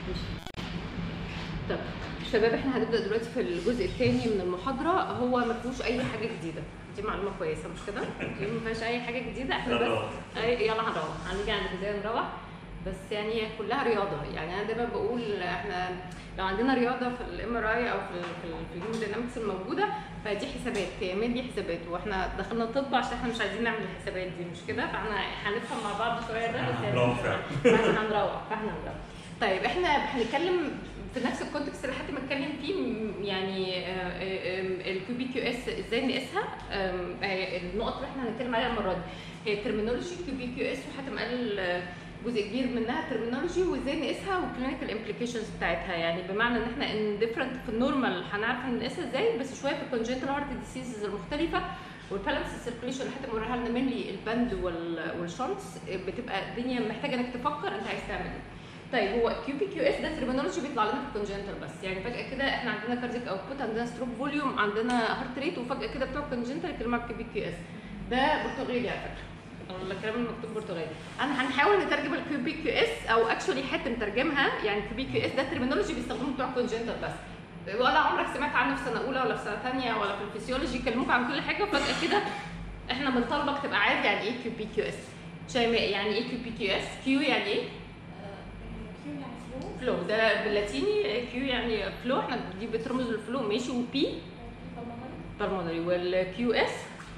طب شباب احنا هنبدا دلوقتي في الجزء الثاني من المحاضره هو ما فيهوش اي حاجه جديده دي معلومه كويسه مش كده؟ دي ما فيهاش اي حاجه جديده احنا بس هنروح. أي يلا هنروح هنيجي عند البدايه نروح بس يعني هي كلها رياضه يعني انا دايما بقول احنا لو عندنا رياضه في الام ار اي او في في في الهيومن داينامكس الموجوده فدي حسابات هي مين دي حسابات واحنا دخلنا طب عشان احنا مش عايزين نعمل الحسابات دي مش كده فاحنا هنفهم مع بعض شويه ده بس يعني هنروح فعلا. فاحنا هنروح فاحنا هنروح طيب احنا هنتكلم في نفس الكونتكست اللي حتى اتكلم فيه م- يعني الكيو بي كيو اس ازاي نقيسها آم، آه، النقط اللي احنا هنتكلم عليها المره دي هي الترمينولوجي كيو بي كيو اس وحاتم قال آه، جزء كبير منها الترمينولوجي وازاي نقيسها والكلينيكال امبليكيشنز بتاعتها يعني بمعنى ان احنا ان ديفرنت في النورمال هنعرف نقيسها ازاي بس شويه في الكونجنتال هارت ديسيزز المختلفه والبالانس سيركيليشن اللي حتى موريها لنا منلي البند وال- والشنطس بتبقى الدنيا محتاجه انك تفكر انت عايز تعمل ايه طيب هو كيو بي كيو اس ده ترمينولوجي بيطلع لنا في الكونجنتال بس يعني فجاه كده احنا عندنا كارديك اوتبوت عندنا ستروك فوليوم عندنا هارت ريت وفجاه كده بتوع الكونجنتال يتكلموا على كيو بي كيو اس ده برتغالي على فكره ولا الكلام المكتوب برتغالي انا هنحاول نترجم الكيو بي كيو اس او اكشولي حته نترجمها يعني كيو بي كيو اس ده ترمينولوجي بيستخدموه بتوع الكونجنتال بس ولا عمرك سمعت عنه في سنه اولى ولا في سنه ثانيه ولا في الفسيولوجي يكلموك عن كل حاجه وفجاه كده احنا بنطالبك تبقى عارف يعني ايه كيو بي كيو اس شيماء يعني ايه كيو بي كيو اس كيو يعني ايه كيو يعني فلو فلو ده باللاتيني كيو يعني فلو احنا دي بترمز للفلو ماشي وبي بالمونري والكيو اس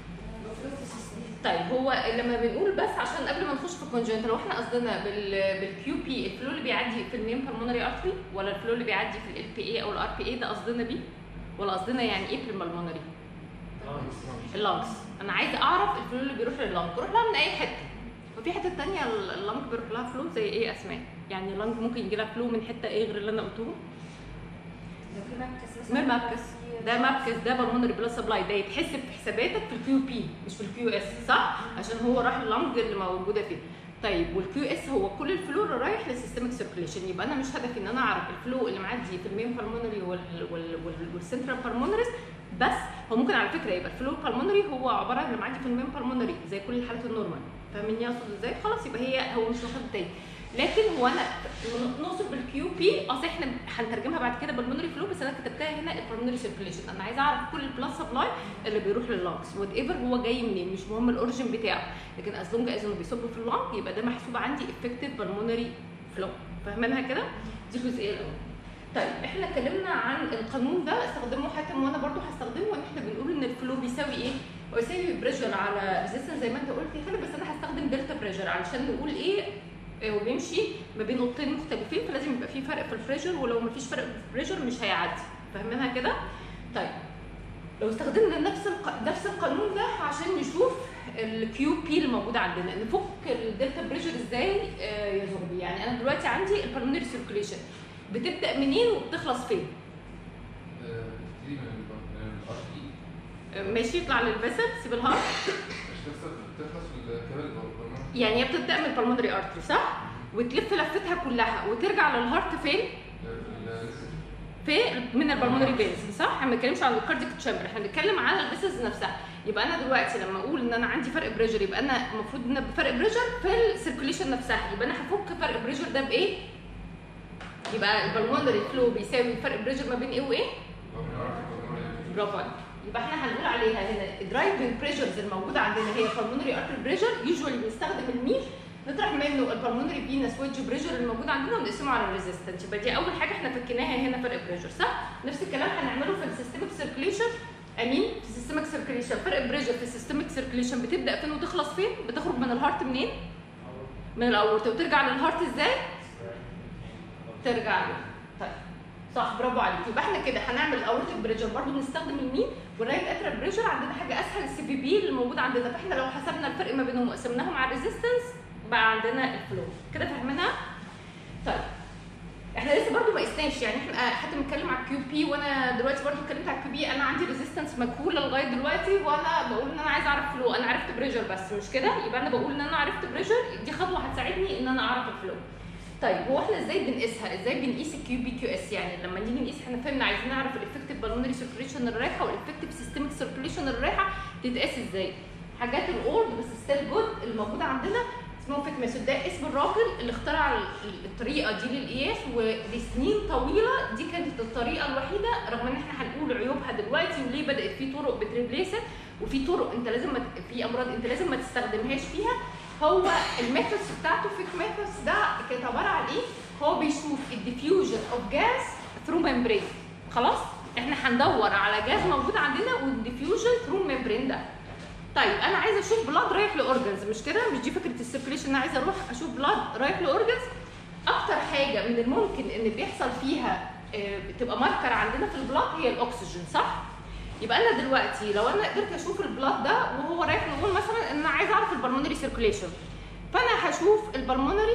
طيب هو لما بنقول بس عشان قبل ما نخش في الكونجنتال واحنا قصدنا بال بالكيو بي الفلو اللي بيعدي في المين بالمونري ارتري ولا الفلو اللي بيعدي في ال بي اي او الار بي اي ده قصدنا بيه ولا قصدنا يعني ايه في البلمونري اللانكس انا عايزه اعرف الفلو اللي بيروح لللانك بيروح لها من اي حته وفي حته تانية اللانك بيروح لها فلو زي ايه اسماء يعني اللانك ممكن يجي لها فلو من حته ايه غير اللي انا قلته في من مابكس ده مابكس ده بالمونري بلاد سبلاي ده يتحسب في حساباتك في الكيو بي مش في الكيو اس صح عشان هو راح اللنج اللي موجوده فيه طيب والكيو اس هو كل الفلو اللي رايح للسيستمك سيركيليشن يبقى انا مش هدفي ان انا اعرف الفلو اللي معدي في المين بالمونري وال وال وال والسنترال بالمونريز بس هو ممكن على فكره يبقى الفلو البالمونري هو عباره عن اللي معدي في المين بالمونري زي كل الحالات النورمال فاهمين اقصد ازاي خلاص يبقى هي هو مش واخد تاني لكن هو انا نقصد بالكيو بي اصل احنا هنترجمها بعد كده بالمونري فلو بس انا كتبتها هنا البلمونري سيركيليشن انا عايزه اعرف كل البلاد سبلاي اللي بيروح لللانكس وات ايفر هو جاي منين مش مهم الاوريجن بتاعه لكن از لونج از انه بيصب في اللانج يبقى ده محسوب عندي افكتيف بالمونري فلو فاهمينها كده دي الجزئيه الاولى طيب احنا اتكلمنا عن القانون ده استخدمه حاتم وانا برضو هستخدمه ان احنا بنقول ان الفلو بيساوي ايه؟ هو يساوي بريشر على ريزيستنس زي ما انت قلت كده بس انا هستخدم دلتا بريشر علشان نقول ايه هو بيمشي ما بين نقطتين مختلفين فلازم يبقى في فرق في البريشر ولو ما فيش فرق في البريشر مش هيعدي فاهمينها كده؟ طيب لو استخدمنا نفس الق... نفس القانون ده عشان نشوف الكيو بي اللي موجوده عندنا نفك الدلتا بريشر ازاي آه، يا زغبي يعني انا دلوقتي عندي البلمونري سيركيليشن بتبدا منين وبتخلص فين؟ بتبتدي من الار بي آه، ماشي يطلع للفيسل سيب الهارت مش تخلص بتخلص في الكابل البلمونري يعني هي بتبدا من البلمونري ارتري صح؟ وتلف لفتها كلها وترجع للهارت فين؟ في من البلمونري فينز صح؟ احنا ما بنتكلمش عن الكارديك تشامبر احنا بنتكلم على الفيسز نفسها يبقى انا دلوقتي لما اقول ان انا عندي فرق بريشر يبقى انا المفروض ان بفرق بريشر في السيركيليشن نفسها يبقى انا هفك فرق بريشر ده بايه؟ يبقى البلمونري فلو بيساوي فرق بريشر ما بين ايه وايه؟ برافو عليك يبقى احنا هنقول عليها هنا الدرايفنج بريشرز الموجوده عندنا هي بالمونري ارتري بريشر يوجوالي بنستخدم الميل نطرح منه البلمونري فينس ويدج بريشر الموجود عندنا ونقسمه على الريزيستنس يبقى دي اول حاجه احنا فكيناها هنا فرق بريشر صح؟ نفس الكلام هنعمله في السيستمك سيركيليشن امين في السيستمك سيركيليشن فرق بريشر في السيستمك سيركيليشن بتبدا فين وتخلص فين؟ بتخرج من الهارت منين؟ من الاورطه وترجع للهارت ازاي؟ ترجع له طيب صح برافو عليك يبقى احنا كده هنعمل الاورتيك بريشر برضو بنستخدم المين والرايت اترال بريشر عندنا حاجه اسهل السي في بي اللي موجود عندنا فاحنا لو حسبنا الفرق ما بينهم وقسمناهم على الريزيستنس بقى عندنا الفلو كده فاهمينها طيب احنا لسه برضو ما قسناش يعني احنا حتى بنتكلم على الكيو بي وانا دلوقتي برضو اتكلمت على الكيو بي انا عندي ريزيستنس مجهوله لغايه دلوقتي وانا بقول ان انا عايزه اعرف فلو انا عرفت بريشر بس مش كده يبقى انا بقول ان انا عرفت بريشر دي خطوه هتساعدني ان انا اعرف الفلو طيب هو احنا ازاي بنقيسها؟ ازاي بنقيس الكيو بي كيو اس؟ يعني لما نيجي نقيس احنا فهمنا عايزين نعرف الافكتيف بالمونري سيركيليشن اللي رايحه والافكتيف سيستميك سيركيليشن اللي رايحه تتقاس ازاي؟ حاجات الاولد بس ستيل جود الموجوده عندنا اسمه فيك ميثود ده اسم الراجل اللي اخترع ال- الطريقه دي للقياس ولسنين طويله دي كانت الطريقه الوحيده رغم ان احنا هنقول عيوبها دلوقتي وليه بدات في طرق بتريبليست وفي طرق انت لازم ما ت- في امراض انت لازم ما تستخدمهاش فيها هو الميثودز بتاعته فيك ميثودز ده كانت عباره عن ايه؟ هو بيشوف الديفيوجن اوف جاز ثرو ممبرين خلاص؟ احنا هندور على جاز موجود عندنا والديفيوجن ثرو ممبرين ده طيب انا عايزه اشوف بلاد رايح لاورجنز مش كده مش دي فكره السيركيليشن انا عايزه اروح اشوف بلاد رايح لاورجنز اكتر حاجه من الممكن ان بيحصل فيها آه، بتبقى ماركر عندنا في البلاد هي الاكسجين صح يبقى انا دلوقتي لو انا قدرت اشوف البلاد ده وهو رايح نقول مثلا ان انا عايزه اعرف البلمونري سيركيليشن فانا هشوف البلمونري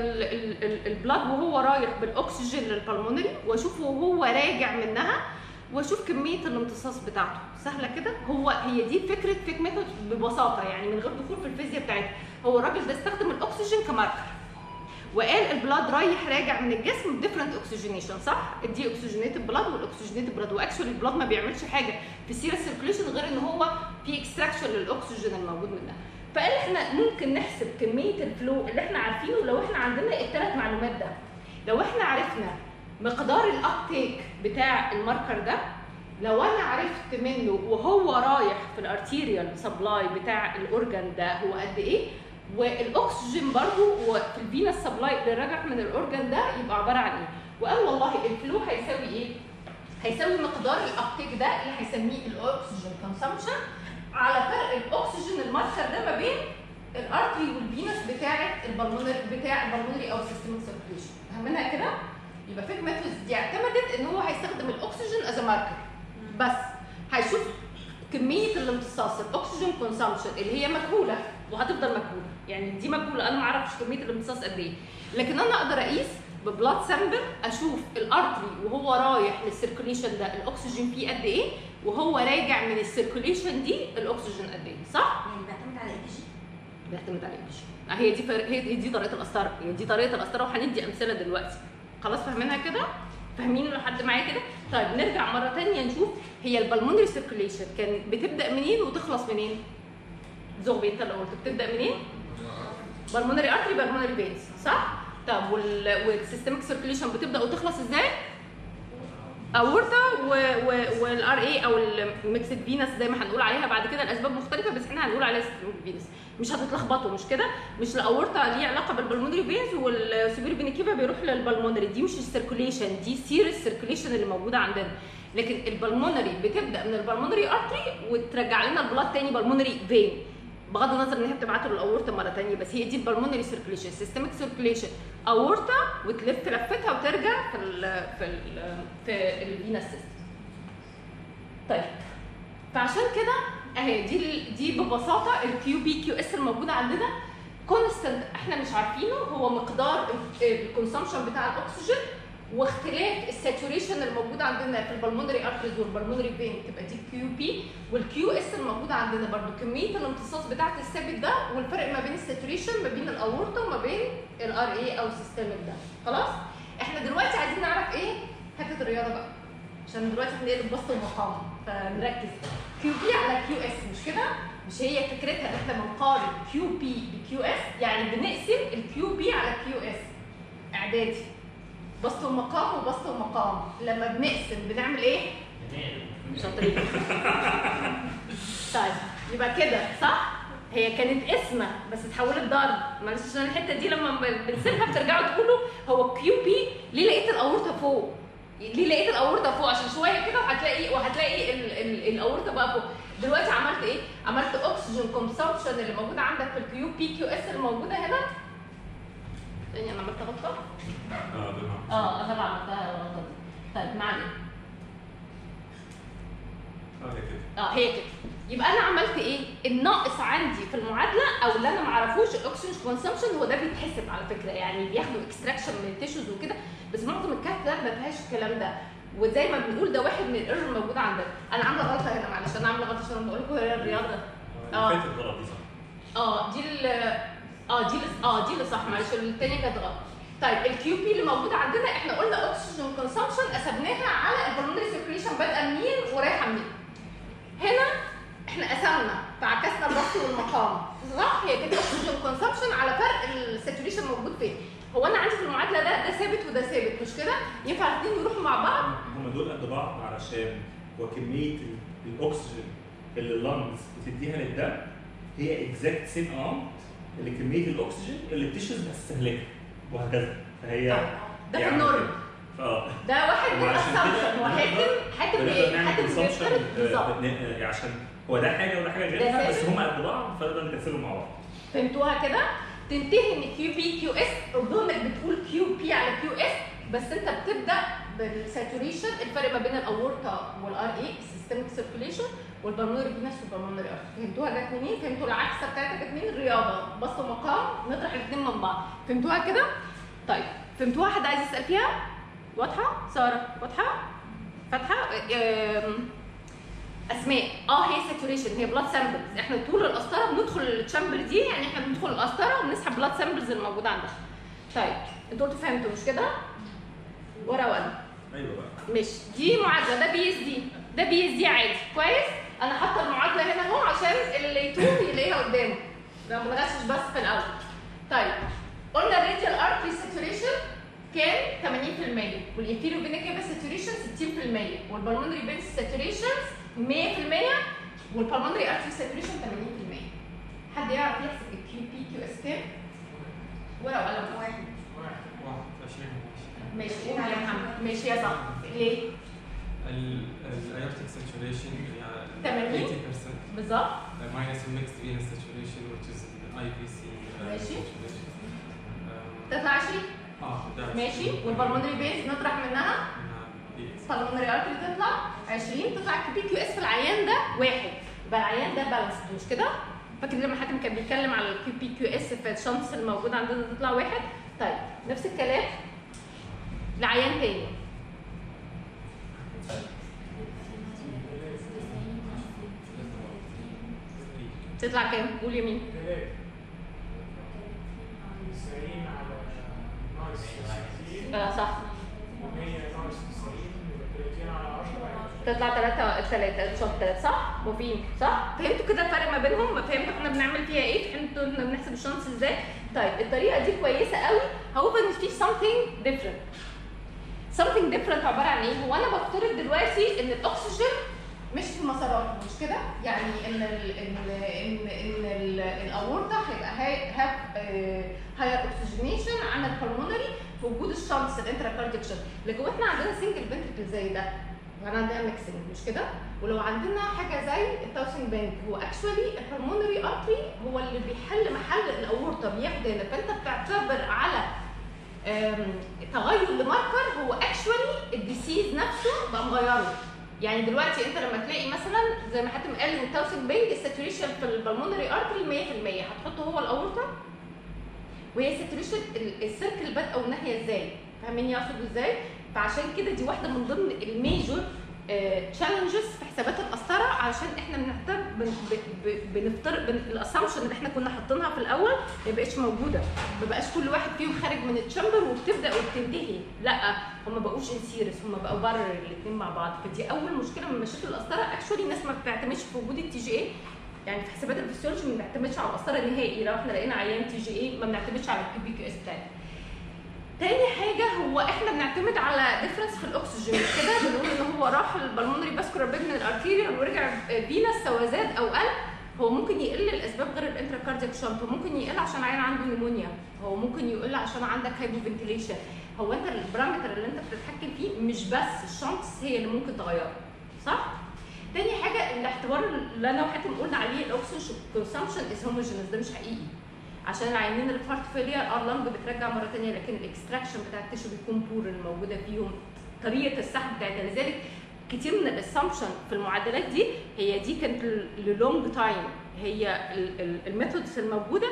البلاد وهو رايح بالاكسجين للبلمونري واشوفه وهو راجع منها واشوف كميه الامتصاص بتاعته سهله كده هو هي دي فكره فيك ميثود ببساطه يعني من غير دخول في الفيزياء بتاعتها هو الراجل ده استخدم الاكسجين كماركر وقال البلاد رايح راجع من الجسم بديفرنت اوكسجينيشن صح؟ دي اوكسجينيتد بلاد والاكسجينيتد بلاد واكشولي البلاد ما بيعملش حاجه في السيرة سيركيليشن غير ان هو في اكستراكشن للاكسجين الموجود منها. فقال احنا ممكن نحسب كميه الفلو اللي احنا عارفينه لو احنا عندنا الثلاث معلومات ده. لو احنا عرفنا مقدار الابتيك بتاع الماركر ده لو انا عرفت منه وهو رايح في الارتيريال سبلاي بتاع الاورجان ده هو قد ايه والاكسجين برضو وفي الفينس سبلاي اللي راجع من الاورجان ده يبقى عباره عن ايه وقال والله الفلو هيساوي ايه هيساوي مقدار الابتيك ده اللي هيسميه الاكسجين كونسامشن على فرق الاكسجين الماركر ده ما بين الارتري والفينس بتاعه البلمونري بتاع البلمونري او سيستم سيركيليشن فاهمينها كده يبقى فيك ميثودز دي اعتمدت ان هو هيستخدم الاكسجين از ماركر بس هيشوف كميه الامتصاص الاكسجين كونسامشن اللي هي مجهوله وهتفضل مجهوله يعني دي مجهوله انا ما اعرفش كميه الامتصاص قد ايه لكن انا اقدر اقيس ببلاد سامبل اشوف الارتري وهو رايح للسيركوليشن ده الاكسجين فيه قد ايه وهو راجع من السيركوليشن دي الاكسجين قد ايه صح يعني بيعتمد على اي جي بيعتمد على ايه هي دي فرق هي دي طريقه القسطره هي دي طريقه القسطره وهندي امثله دلوقتي خلاص فاهمينها كده فاهمين لحد معايا كده طيب نرجع مره تانية نشوف هي البلمونري سيركيليشن كان بتبدا منين وتخلص منين زغبي انت اللي قلت بتبدا منين بالمونري ارتري بالمونري فينز صح طب وال والسيستميك سيركيليشن بتبدا وتخلص ازاي اورتا والار اي او الميكسد فينس زي ما هنقول عليها بعد كده الاسباب مختلفه بس احنا هنقول عليها سيستميك فينس مش هتتلخبطوا مش كده مش الاورتا ليه علاقه بالبلمونري فينز والسوبير فينيكيفا بيروح للبلمونري دي مش السيركيليشن دي سيريس سيركيليشن اللي موجوده عندنا لكن البلمونري بتبدا من البلمونري ارتري وترجع لنا البلاد تاني بالمونري فين بغض النظر ان هي بتبعته للاورتا مره تانية بس هي دي البلمونري سيركيليشن سيستميك سيركيليشن اورتا وتلف لفتها وترجع في ال في ال في الفينا سيستم طيب فعشان كده اهي دي ال- دي ببساطه الكيو بي كيو اس الموجوده عندنا كونستنت احنا مش عارفينه هو مقدار الكونسامشن بتاع الاكسجين واختلاف الساتوريشن الموجود عندنا في البلمونري ارتريز والبلمونري فين تبقى دي كيو بي والكيو اس الموجوده عندنا برضو كميه الامتصاص بتاعه الثابت ده والفرق ما بين الساتوريشن ما بين الاورطه وما بين الار اي او السيستمك ده خلاص احنا دلوقتي عايزين نعرف ايه حته الرياضه بقى عشان دلوقتي هنقلب بسط ومقام فنركز كيو بي على كيو اس مش كده مش هي فكرتها ان احنا بنقارن كيو بي بكيو اس يعني بنقسم الكيو بي على كيو اس اعدادي بسط ومقام وبسط ومقام لما بنقسم بنعمل ايه شاطرين طيب يبقى كده صح هي كانت اسمه بس اتحولت ضرب معلش عشان الحته دي لما ب- بنسيبها بترجعوا تقولوا هو كيو بي ليه لقيت الاورطه فوق ليه لقيت الاورطه فوق عشان شويه كده وهتلاقي وهتلاقي ال- ال- الاورطه بقى فوق دلوقتي عملت ايه عملت اكسجين كونسبشن اللي موجود عندك في الكيو بي كيو اس اللي موجوده هنا ثانيه انا عملت غلطه اه ده اه انا اللي عملتها الغلطه دي طيب ما علينا اه ده كده اه هي كده يبقى انا عملت ايه الناقص عندي في المعادله او اللي انا ما اعرفوش الاكسجين كونسامشن هو ده بيتحسب على فكره يعني بياخدوا اكستراكشن من التيشوز وكده بس معظم الكهف ده ما فيهاش الكلام ده وزي ما بنقول ده واحد من الايرور الموجود عندك انا عامله غلطه هنا معلش انا عامله غلطه عشان بقول لكم هي الرياضه آه. اللي فاتت غلط دي صح اه دي ال اه دي ال- اه دي اللي صح معلش الثانيه كانت غلط طيب الكيو بي اللي موجوده عندنا احنا قلنا اكسجين كونسامشن قسمناها على البلمونري سيركيليشن بادئه منين ورايحه منين هنا احنا قسمنا فعكسنا الضغط والمقام صح هي كده اكسجين كونسامشن على فرق مش كده ينفع الاثنين يروحوا مع بعض هم دول قد بعض علشان هو كميه ال- الاكسجين اللي اللنجز بتديها للدم هي اكزاكت سيم اماونت اللي كميه الاكسجين اللي التيشوز بتستهلكها وهكذا فهي ده في يعني النورمال اه ده واحد من وعشان الاسامبشن كده هو حاتم حاتم بنقدر ايه؟ نعمل حاتم consumption، بيفترض آه، بالظبط بن- آه، عشان هو ده حاجه وده حاجه ده غيرها بس ثابت. هم قد بعض فنقدر نكسبهم مع بعض فهمتوها كده تنتهي ان كيو بي كيو اس رغم انك بتقول كيو بي على كيو اس بس انت بتبدا بالساتوريشن الفرق ما بين الاورطه والار اي السيستمك سيركيوليشن والبلمونري فينس والبلمونري ارتري فهمتوها جت منين؟ فهمتوا العكسه بتاعتها جت منين؟ الرياضه بسط مقام نطرح الاثنين من بعض فهمتوها كده؟ طيب فهمتوها حد عايز يسال فيها؟ واضحه؟ ساره واضحه؟ فاتحه؟ أم، اسماء اه هي ساتوريشن هي بلاد سامبلز احنا طول القسطره بندخل التشامبر دي يعني احنا بندخل القسطره وبنسحب بلاد سامبلز الموجوده عندنا طيب انتوا قلتوا فهمتوا مش كده ورقه وقلم ايوه بقى مش دي معادله ده بي اس دي ده بي اس دي عادي كويس انا حاطه المعادله هنا اهو عشان اللي يتوه يلاقيها قدامه لو ما نغشش بس في الاول طيب قلنا الراديال ارتري ساتوريشن كان 80% والانفيريو فينا كيبا ساتوريشن 60% والبلمونري بينس ساتوريشن 100% والبلمونري ارتري ساتوريشن 80% حد يعرف يحسب الكيو بي كيو اس كام؟ ورقه وقلم واحد واحد عشرين ماشي قول يا محمد ماشي يا صح ليه؟ الايرتيك ساتوريشن يعني 80 80% بالظبط minus الميكس venous saturation which is IVC uh, ماشي. saturation. Um, تطلع 20 اه ده ماشي والبلمونري بيز نطرح منها البلمونري ارتري تطلع 20 تطلع الكي بي كيو اس في العيان ده واحد يبقى العيان ده بالانس مش كده؟ فاكر لما حاتم كان بيتكلم على الكيو بي كيو اس في الشمس الموجوده عندنا تطلع واحد طيب نفس الكلام لعيان تاني تطلع كام؟ قول يمين تسعين على ناقص ستين آه صح ومية ناقص تسعين يبقى تلاتين على عشرة تطلع ثلاثة ثلاثة شوط ثلاثة صح؟ موافقين صح؟ فهمتوا كده الفرق ما بينهم؟ ما فهمتوا احنا بنعمل فيها ايه؟ فهمتوا احنا بنحسب الشانس ازاي؟ طيب الطريقة دي كويسة قوي هو ان في something different something different عبارة عن ايه؟ هو انا بفترض دلوقتي ان الاكسجين مش في المسارات مش كده؟ يعني ان ال ان ان ان ال- الاورطه هيبقى هاف هاير اوكسجينيشن عن البلمونري في وجود الشمس الانتراكارديك شمس لكن احنا عندنا سنجل فنتركل زي ده وانا عندنا ميكسنج مش كده؟ ولو عندنا حاجه زي التاوسنج بانك هو اكشولي البلمونري ارتري هو اللي بيحل محل الاورطه بياخد هنا فانت بتعتبر على آم، تغير لماركر هو اكشولي الديسيز نفسه بقى مغيره يعني دلوقتي انت لما تلاقي مثلا زي ما حاتم قال ان التاوسنج بانج الساتوريشن في البلمونري ارتري 100% هتحطه هو الاورطه وهي ساتوريشن السيركل بادئه والناحيه ازاي فاهمين اقصد ازاي فعشان كده دي واحده من ضمن الميجور تشالنجز في حسابات القسطره علشان احنا بنعتبر بن- ب- ب- بنفترض بن- الاسامبشن اللي احنا كنا حاطينها في الاول ما بقتش موجوده ما بقاش كل واحد فيهم خارج من التشامبر وبتبدا وبتنتهي لا هم ما بقوش انسيرس هم بقوا بارر الاثنين مع بعض فدي اول مشكله من مشاكل القسطره اكشولي الناس ما بتعتمدش في وجود التي جي اي يعني في حسابات الفسيولوجي ما بنعتمدش على القسطره نهائي لو احنا لقينا عيان تي جي اي ما بنعتمدش على الكيو بي كيو اس بتاعتنا تاني حاجة هو احنا بنعتمد على ديفرنس في الاكسجين مش كده بنقول ان هو راح البلمونري باسكولار بيد من الارتيريال ورجع فينس سواء زاد او قل هو ممكن يقل الاسباب غير الانتراكاردياك شنط هو ممكن يقل عشان عيان عنده نيمونيا هو ممكن يقل عشان عندك هايبو فنتيليشن هو انت البارامتر اللي انت بتتحكم فيه مش بس الشنطس هي اللي ممكن تغيره صح؟ تاني حاجة الاعتبار اللي انا وحاتم قلنا عليه الاكسجين كونسامشن از هوموجينس ده مش حقيقي عشان العيانين اللي في هارت فيلير اه اللنج بترجع مره ثانيه لكن الاكستراكشن بتاع التيشو بيكون بور الموجوده فيهم طريقه السحب بتاعتها لذلك كتير من الاسامبشن في المعادلات دي هي دي كانت للونج تايم هي الميثودز الموجوده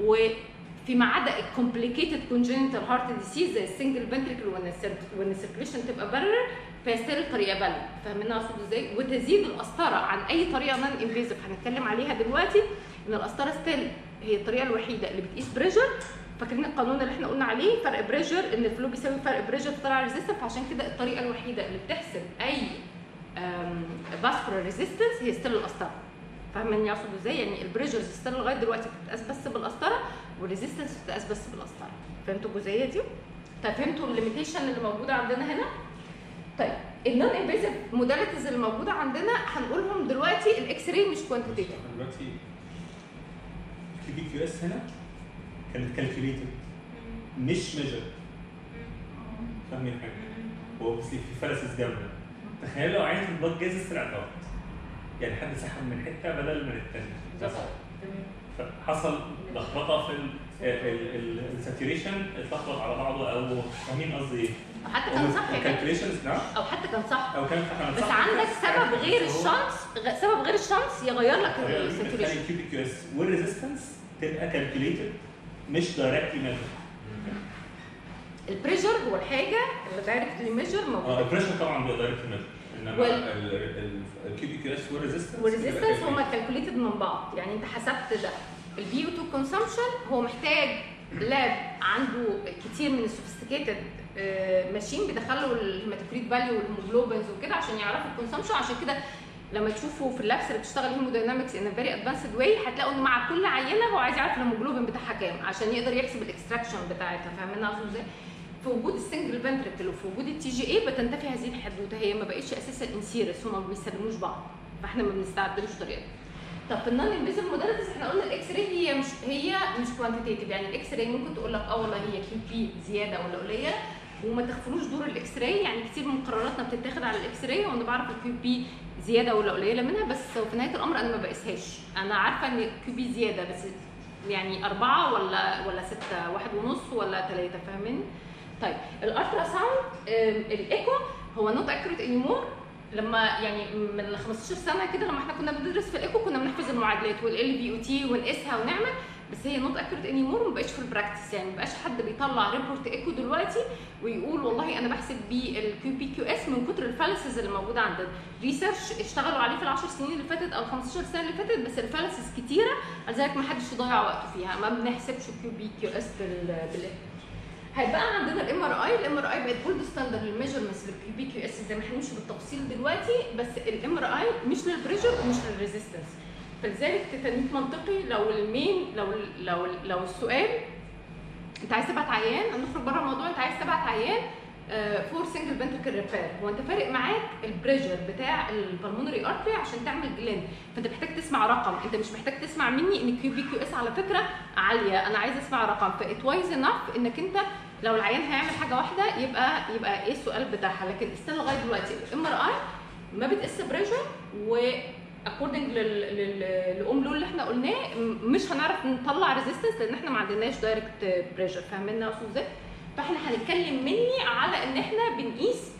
وفيما عدا الكومبليكيتد كونجنتال هارت ديسيز زي السنجل فنتريكل وان السيركيليشن تبقى بارر فهي ستيل الطريقه بالغ فاهمين اقصد ازاي وتزيد القسطره عن اي طريقه نون انفيزيف هنتكلم عليها دلوقتي ان القسطره ستيل هي الطريقه الوحيده اللي بتقيس بريشر فاكرين القانون اللي احنا قلنا عليه فرق بريشر ان الفلو بيساوي فرق بريشر طلع ريزيستنس عشان كده الطريقه الوحيده اللي بتحسب اي فاسكولار ريزيستنس هي ستيل القسطره فاهمين اقصد ازاي يعني البريشرز ستيل لغايه دلوقتي بتتقاس بس بالقسطره والريزيستنس بتتقاس بس بالقسطره فهمتوا الجزئيه دي طيب فهمتوا الليميتيشن اللي موجوده عندنا هنا طيب النون انفيزيف موداليتيز اللي موجوده عندنا هنقولهم دلوقتي الاكس راي مش كوانتيتيف دلوقتي كيو بي كيو اس هنا كانت كالكوليتد مش ميجر فاهمين حاجه هو بس في فلسس جامده تخيل لو عينة البلاد جاز سرع ضغط يعني حد سحب من حته بدل من الثانيه بالظبط. فحصل لخبطه في الساتوريشن اتلخبط على بعضه او فاهمين قصدي ايه؟ حتى كان صح يا جماعة. الكالكوليشنز نعم او حتى كان صح او كان كان بس صح عندك سبب غير الشمس غ- سبب غير الشمس يغير لك الساتوريشن الساتوريشن كيو بي كيو اس والريزيستنس تبقى كالكوليتد مش دايركتلي ميجر البريشر هو الحاجه اللي دايركتلي ميجر اه موجوده البريشر طبعا بيبقى دايركت ميجر انما وال- الكيو بي كيو اس والريزيستنس والريزيستنس هما كالكوليتد من بعض يعني انت حسبت ده البي 2 كونسامشن هو محتاج لاب عنده كتير من السوفيستيكيتد ماشين بيدخلوا الهيماتوكريت فاليو والهيموجلوبينز وكده عشان يعرفوا الكونسامشن عشان كده لما تشوفوا في اللابس اللي بتشتغل هيموداينامكس ان فيري ادفانسد واي هتلاقوا ان مع كل عينه هو عايز يعرف الهيموجلوبين بتاعها كام عشان يقدر يحسب الاكستراكشن بتاعتها فاهمين اقصد ازاي؟ في وجود السنجل فنتركل وفي وجود التي جي اي بتنتفي هذه الحدوته هي ما بقتش اساسا انسيرس هما ما بيستخدموش بعض فاحنا ما بنستعدلوش طريقه طب في النون انفيزيف موداليتيز احنا قلنا الاكس راي هي مش هي مش كوانتيتيف يعني الاكس راي ممكن تقول لك اه والله هي كيو بي زياده ولا قليله وما تغفلوش دور الاكس راي يعني كتير من قراراتنا بتتاخد على الاكس راي وانا بعرف الكيو بي زياده ولا قليله منها بس في نهايه الامر انا ما بقيسهاش انا عارفه ان الكيو بي زياده بس يعني أربعة ولا ولا ستة واحد ونص ولا ثلاثة فاهمين؟ طيب الالترا ساوند آم، الايكو هو نوت اكيوريت انيمور لما يعني من 15 سنه كده لما احنا كنا بندرس في الايكو كنا بنحفظ المعادلات والال بي او تي ونقيسها ونعمل بس هي نوت اكيوريت انيمور ما بقتش في البراكتس يعني ما بقاش حد بيطلع ريبورت ايكو دلوقتي ويقول والله انا بحسب بيه الكيو بي كيو اس من كتر الفالسز اللي موجوده عندنا ريسيرش اشتغلوا عليه في العشر سنين اللي فاتت او 15 سنه اللي فاتت بس الفالسز كتيره لذلك ما حدش يضيع وقته فيها ما بنحسبش الكيو بي كيو اس بال بالايكو هيبقى عندنا الام ار اي الام ار اي بقت جولد ستاندرد للميجرمنتس للكيو بي كيو اس زي ما هنمشي بالتفصيل دلوقتي بس الام ار اي مش للبريشر ومش للريزيستنس فلذلك تتنيك منطقي لو المين لو لو لو السؤال انت عايز تبعت عيان هنخرج بره الموضوع انت عايز تبعت عيان فور سنجل فنتركل ريبير هو انت فارق معاك البريشر بتاع البلمونري ارتري عشان تعمل جلين فانت محتاج تسمع رقم انت مش محتاج تسمع مني ان كيو بي كيو اس على فكره عاليه انا عايز اسمع رقم فات وايز انف انك انت لو العيان هيعمل حاجه واحده يبقى يبقى ايه السؤال بتاعها لكن استنى لغايه دلوقتي الام ار اي ما بتقيس بريشر و اكوردنج للام لول اللي احنا قلناه م- مش هنعرف نطلع ريزيستنس لان احنا ما عندناش دايركت بريشر فاهمين اقصد ازاي؟ فاحنا هنتكلم مني على ان احنا بنقيس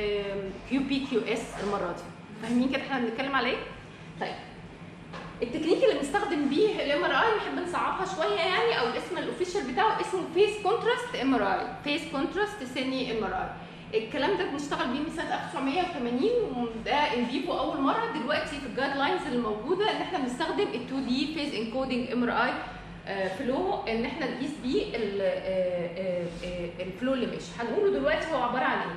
كيو بي كيو اس المره دي فاهمين كده احنا بنتكلم على ايه؟ طيب التكنيك اللي بنستخدم بيه الام ار اي نحب نصعبها شويه يعني او الاسم الاوفيشال بتاعه اسمه فيس كونتراست ام ار اي فيس كونتراست سيني ام ار اي الكلام ده بنشتغل بيه من سنه 1980 وده ان فيفو اول مره دلوقتي في الجايد لاينز اللي موجوده ان احنا بنستخدم ال 2 دي فيز انكودنج ام ار اي فلو ان احنا نقيس بيه ال- آه، آه، آه، الفلو اللي ماشي هنقوله دلوقتي هو عباره عن ايه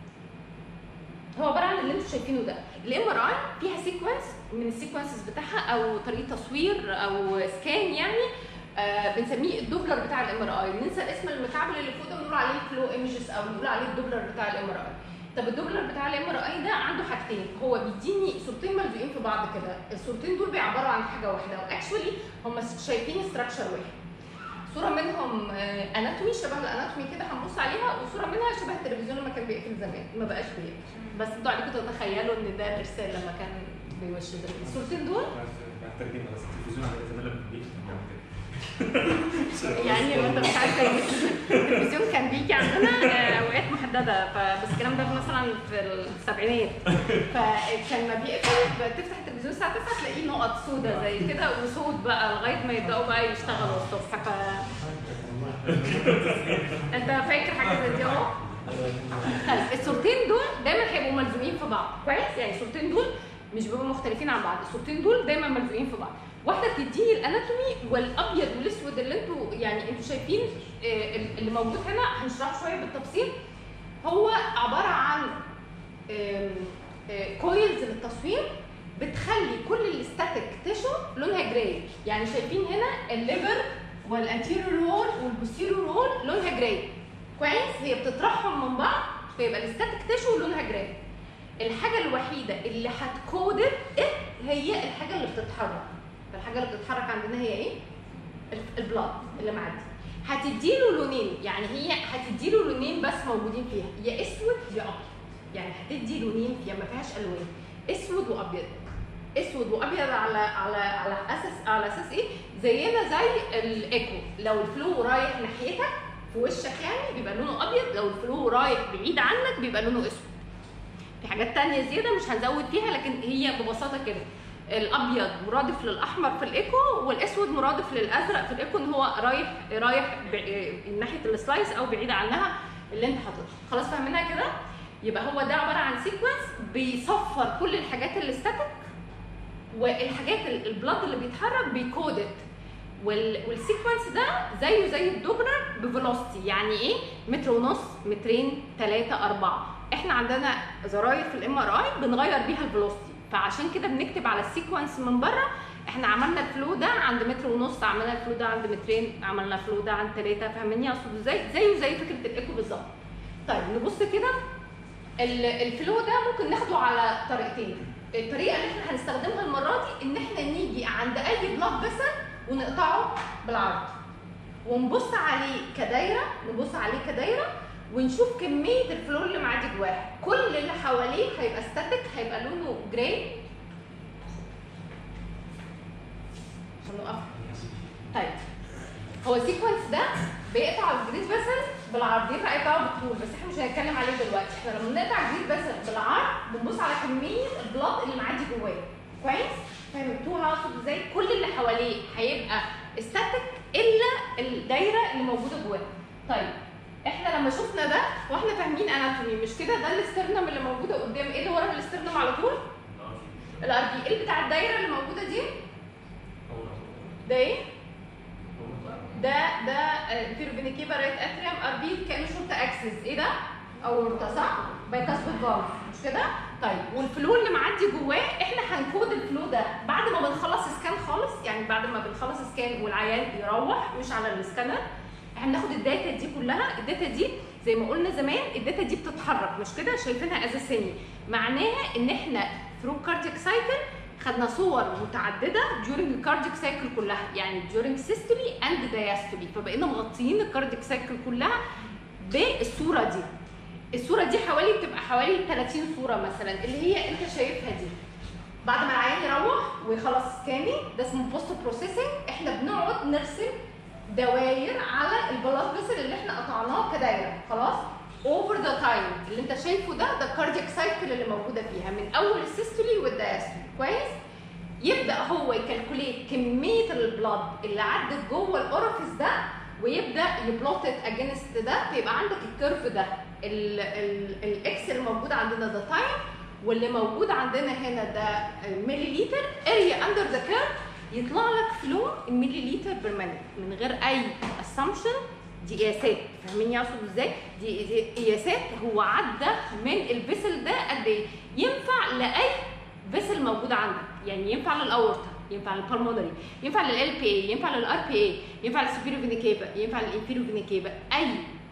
هو عباره عن اللي انتم شايفينه ده الام ار اي فيها سيكونس من السيكونسز بتاعها او طريقه تصوير او سكان يعني آه بنسميه الدوبلر بتاع الام ار اي ننسى الاسم المكعبل اللي فوق ده بنقول عليه فلو ايمجز او نقول عليه الدوبلر بتاع الام ار اي طب الدوبلر بتاع الام ار اي ده عنده حاجتين هو بيديني صورتين ملزوقين في بعض كده الصورتين دول بيعبروا عن حاجه واحده واكشولي هم شايفين ستراكشر واحد صوره منهم اناتومي شبه الاناتومي كده هنبص عليها وصوره منها شبه التلفزيون لما كان بيقفل زمان ما بقاش بيقفل بس انتوا عليكم تتخيلوا ان ده الارسال لما كان بيوش زمان الصورتين دول محتاجين بس التلفزيون على زمان لما بيجي يعني لو انت مش عارف التلفزيون كان بيجي عندنا آه، اوقات محدده فبس الكلام ده مثلا في السبعينات فكان ما بيقفل تفتح التلفزيون الساعه 9 تلاقيه نقط سودة زي كده وصوت بقى لغايه ما يبداوا بقى يشتغلوا الصبح ف انت فاكر حاجه زي دي اهو طيب الصورتين دول دايما هيبقوا ملزوقين في بعض كويس يعني الصورتين دول مش بيبقوا مختلفين عن بعض الصورتين دول دايما ملزوقين في بعض واحده بتديني الاناتومي والابيض والاسود اللي انتوا يعني انتوا شايفين آه، اللي موجود هنا هنشرحه شويه بالتفصيل هو عباره عن كويلز للتصوير بتخلي كل الاستاتيك تيشو لونها جراي يعني شايفين هنا الليفر والانتيريور وول والبوستيريور وول لونها جراي كويس هي بتطرحهم من بعض فيبقى الاستاتيك تيشو لونها جراي الحاجه الوحيده اللي هتكودد إيه هي الحاجه اللي بتتحرك فالحاجه اللي بتتحرك عندنا هي ايه ال- البلاد اللي معدي هتديله لونين يعني هي هتديله لونين بس موجودين فيها يا اسود يا ابيض يعني هتدي لونين فيها ما فيهاش الوان اسود وابيض اسود وابيض على على على اساس على اساس ايه زينا زي الايكو لو الفلو رايح ناحيتك في وشك يعني بيبقى لونه ابيض لو الفلو رايح بعيد عنك بيبقى لونه اسود في حاجات تانية زيادة مش هنزود فيها لكن هي ببساطة كده الابيض مرادف للاحمر في الايكو والاسود مرادف للازرق في الايكو ان هو رايح رايح ب- ناحيه السلايس او بعيد عنها اللي انت حاططها خلاص فاهمينها كده يبقى هو ده عباره عن سيكونس بيصفر كل الحاجات اللي ستاتيك والحاجات ال- البلاد اللي بيتحرك بيكودت وال- والسيكونس ده زيه زي الدوبلر بفيلوسيتي يعني ايه متر ونص مترين ثلاثة أربعة احنا عندنا زراير في الام ار اي بنغير بيها الفيلوسيتي فعشان كده بنكتب على السيكونس من بره احنا عملنا الفلو ده عند متر ونص عملنا الفلو ده عند مترين عملنا الفلو ده عند ثلاثة فاهميني اقصد ازاي زيه زي فكرة الايكو بالظبط طيب نبص كده ال- الفلو ده ممكن ناخده على طريقتين الطريقه اللي احنا هنستخدمها المره دي ان احنا نيجي عند اي بلوك فيسل ونقطعه بالعرض ونبص عليه كدايره نبص عليه كدايره ونشوف كميه الفلو اللي معدي جواه كل اللي حواليه هيبقى ستاتيك هيبقى لونه جراي هنوقف طيب هو السيكونس ده بيقطع الجريد فيسل بالعرض ينفع يقطعه بالطول بس احنا مش هنتكلم عليه دلوقتي احنا لما بنقطع الجريد فيسل بالعرض بنبص على كميه البلاد اللي معدي جواه كويس فهمتوها اقصد ازاي كل اللي حواليه هيبقى ستاتيك الا الدايره اللي موجوده جواه طيب احنا لما شفنا ده واحنا فاهمين اناتومي مش كده ده الاسترنم اللي موجوده قدام ايه اللي ورا الاسترنم على طول الار بي ال بتاع الدايره اللي موجوده دي ده ايه ده ده انفيروفينيكيفا رايت اتريوم ار بي كانه شورت اكسس ايه ده؟ اورتا صح؟ بايكاس بالفالف مش كده؟ طيب والفلو اللي معدي جواه احنا هنكود الفلو ده بعد ما بنخلص سكان خالص يعني بعد ما بنخلص سكان والعيان يروح مش على السكانر احنا بناخد الداتا دي كلها الداتا دي زي ما قلنا زمان الداتا دي بتتحرك مش كده شايفينها از سيني معناها ان احنا ثرو كاردياك سايكل خدنا صور متعدده during الكاردياك سايكل كلها يعني during systole and diastole فبقينا مغطيين الكاردياك سايكل كلها بالصوره دي الصوره دي حوالي بتبقى حوالي 30 صوره مثلا اللي هي انت شايفها دي بعد ما العيان يروح ويخلص سكاني ده اسمه بوست بروسيسنج احنا بنقعد نرسم دواير على البلاط فيسل اللي احنا قطعناه كدايره خلاص اوفر ذا تايم اللي انت شايفه ده ده الكاردياك سايكل اللي موجوده فيها من اول السيستولي والدايستولي كويس يبدا هو يكالكوليت كميه البلاد اللي عدت جوه الاورفيس ده ويبدا يبلوت اجينست ده فيبقى عندك الكيرف ده ال- ال- الاكس اللي موجود عندنا ده تايم واللي موجود عندنا هنا ده ملي لتر اريا اندر ذا كيرف يطلع لك فلو ملي لتر بير مينيت من غير اي اسامبشن دي قياسات فاهمين اقصد ازاي؟ دي دي قياسات هو عدى من الفيسل ده قد ايه؟ ينفع لاي فيسل موجود عندك يعني ينفع للاورتا ينفع للبلمونري ينفع للال بي اي ينفع للار بي اي ينفع للسوبيرو فينيكيفا ينفع للانفيرو فينيكيفا اي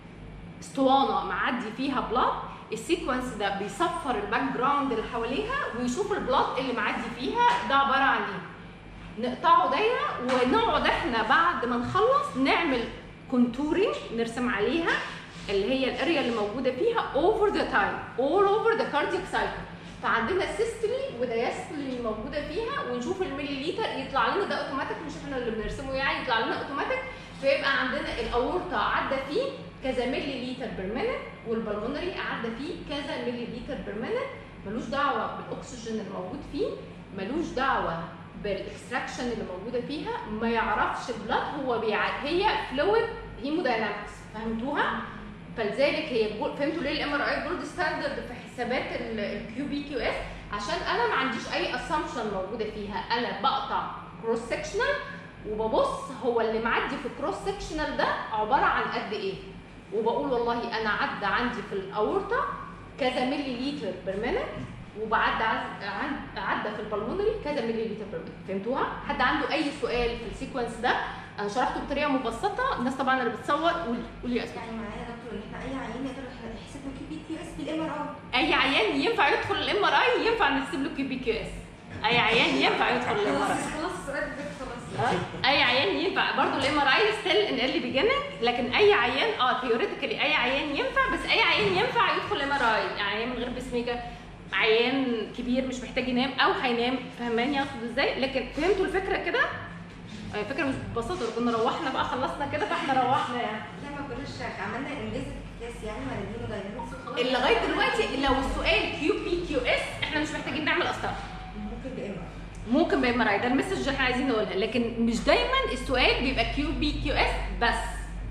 اسطوانه معدي فيها بلاد السيكونس ده بيصفر الباك جراوند اللي حواليها ويشوف البلاد اللي معدي فيها ده عباره عن ايه نقطعه دايره ونقعد احنا بعد ما نخلص نعمل كونتورنج نرسم عليها اللي هي الاريا اللي موجوده فيها اوفر ذا تايم اول اوفر ذا كاردياك سايكل فعندنا سيستولي ودايستولي موجوده فيها ونشوف الملي لتر يطلع لنا ده اوتوماتيك مش احنا اللي بنرسمه يعني يطلع لنا اوتوماتيك فيبقى عندنا الاورطه عدى فيه كذا ملي لتر بير مينت والبلمونري عدى فيه كذا ملي لتر بير مينت ملوش دعوه بالاكسجين اللي موجود فيه ملوش دعوه بالاكستراكشن اللي موجوده فيها ما يعرفش البلاد هو بيع... هي فلويد هيموداينامكس فهمتوها؟ فلذلك هي الجول- فهمتوا ليه الام ار اي جولد ستاندرد في حسابات الكيو بي كيو اس عشان انا ما عنديش اي اسامبشن موجوده فيها انا بقطع كروس سكشنال وببص هو اللي معدي في الكروس سكشنال ده عباره عن قد ايه وبقول والله انا عدى عندي في الاورطه كذا ملي لتر بير مينت وبعدى عز- عن- عدى في البلمونري كذا ملي لتر بير مينت فهمتوها حد عنده اي سؤال في السيكونس ده انا شرحته بطريقه مبسطه الناس طبعا اللي بتصور قولي قولي يا اسماء يعني معايا دكتور ان احنا اي عيان نقدر نحسب له كيو بي كيو اس بالام ار اي عيان ينفع يدخل الام ار اي ينفع نحسب له كيو بي كيو اس اي عيان ينفع يدخل الام ار اي خلاص خلاص السؤال ده خلاص آه، اي عيان ينفع برضه الام ار اي ستيل ان اللي بيجنن لكن اي عيان اه ثيوريتيكالي اي عيان ينفع بس اي عيان ينفع يدخل ام ار اي يعني عيان من غير بسميكه عيان كبير مش محتاج ينام او هينام فاهماني اقصد ازاي لكن فهمتوا الفكره كده آه، الفكره مش ببساطه لو كنا روحنا بقى خلصنا كده فاحنا روحنا يعني لا ما كناش عملنا انجاز كلاس يعني ما نديله داينامكس وخلاص لغايه دلوقتي لو السؤال كيو بي كيو اس احنا مش محتاجين نعمل اسطره ممكن بام ار ممكن بام ار اي ده المسج اللي احنا عايزين نقولها لكن مش دايما السؤال بيبقى كيو بي كيو اس بس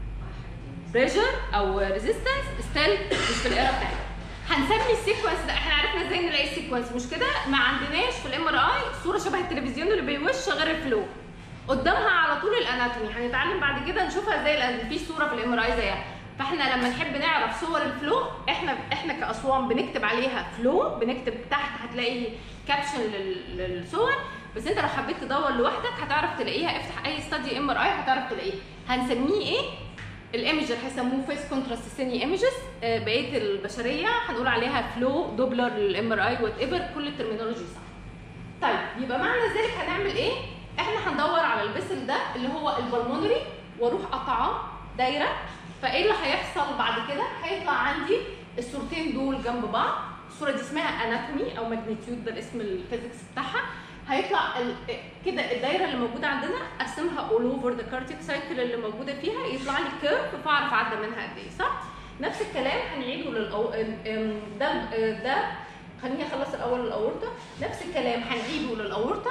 بريشر او ريزيستنس ستيل مش في الايرا بتاعتنا هنسمي السيكونس ده احنا عرفنا ازاي نلاقي السيكونس مش كده ما عندناش في الام ار اي صوره شبه التلفزيون اللي بيوش غير الفلو قدامها على طول الاناتومي هنتعلم بعد كده نشوفها ازاي لان في صوره في الام ار اي زيها فاحنا لما نحب نعرف صور الفلو احنا احنا كاسوان بنكتب عليها فلو بنكتب تحت هتلاقي كابشن لل- للصور بس انت لو حبيت تدور لوحدك هتعرف تلاقيها افتح اي ستادي ام ار اي هتعرف تلاقيه هنسميه ايه الايمجر هيسموه فيس كونتراست سيني ايمجز بقيه البشريه هنقول عليها فلو دوبلر للام ار اي وات ايفر كل الترمينولوجي صح طيب يبقى معنى ذلك هنعمل ايه احنا هندور على البسل ده اللي هو البلمونري واروح قطعاه دايره فايه اللي هيحصل بعد كده هيطلع عندي الصورتين دول جنب بعض الصوره دي اسمها اناتومي او ماجنتيود ده الاسم الفيزيكس بتاعها هيطلع ال- كده الدايره اللي موجوده عندنا ارسمها اول اوفر ذا كارتيك سايكل اللي موجوده فيها يطلع لي كيرف فاعرف اعدى منها قد ايه صح نفس الكلام هنعيده للأو... ام- ام- ده ده خليني اخلص الاول الاورطه نفس الكلام هنعيده للاورطه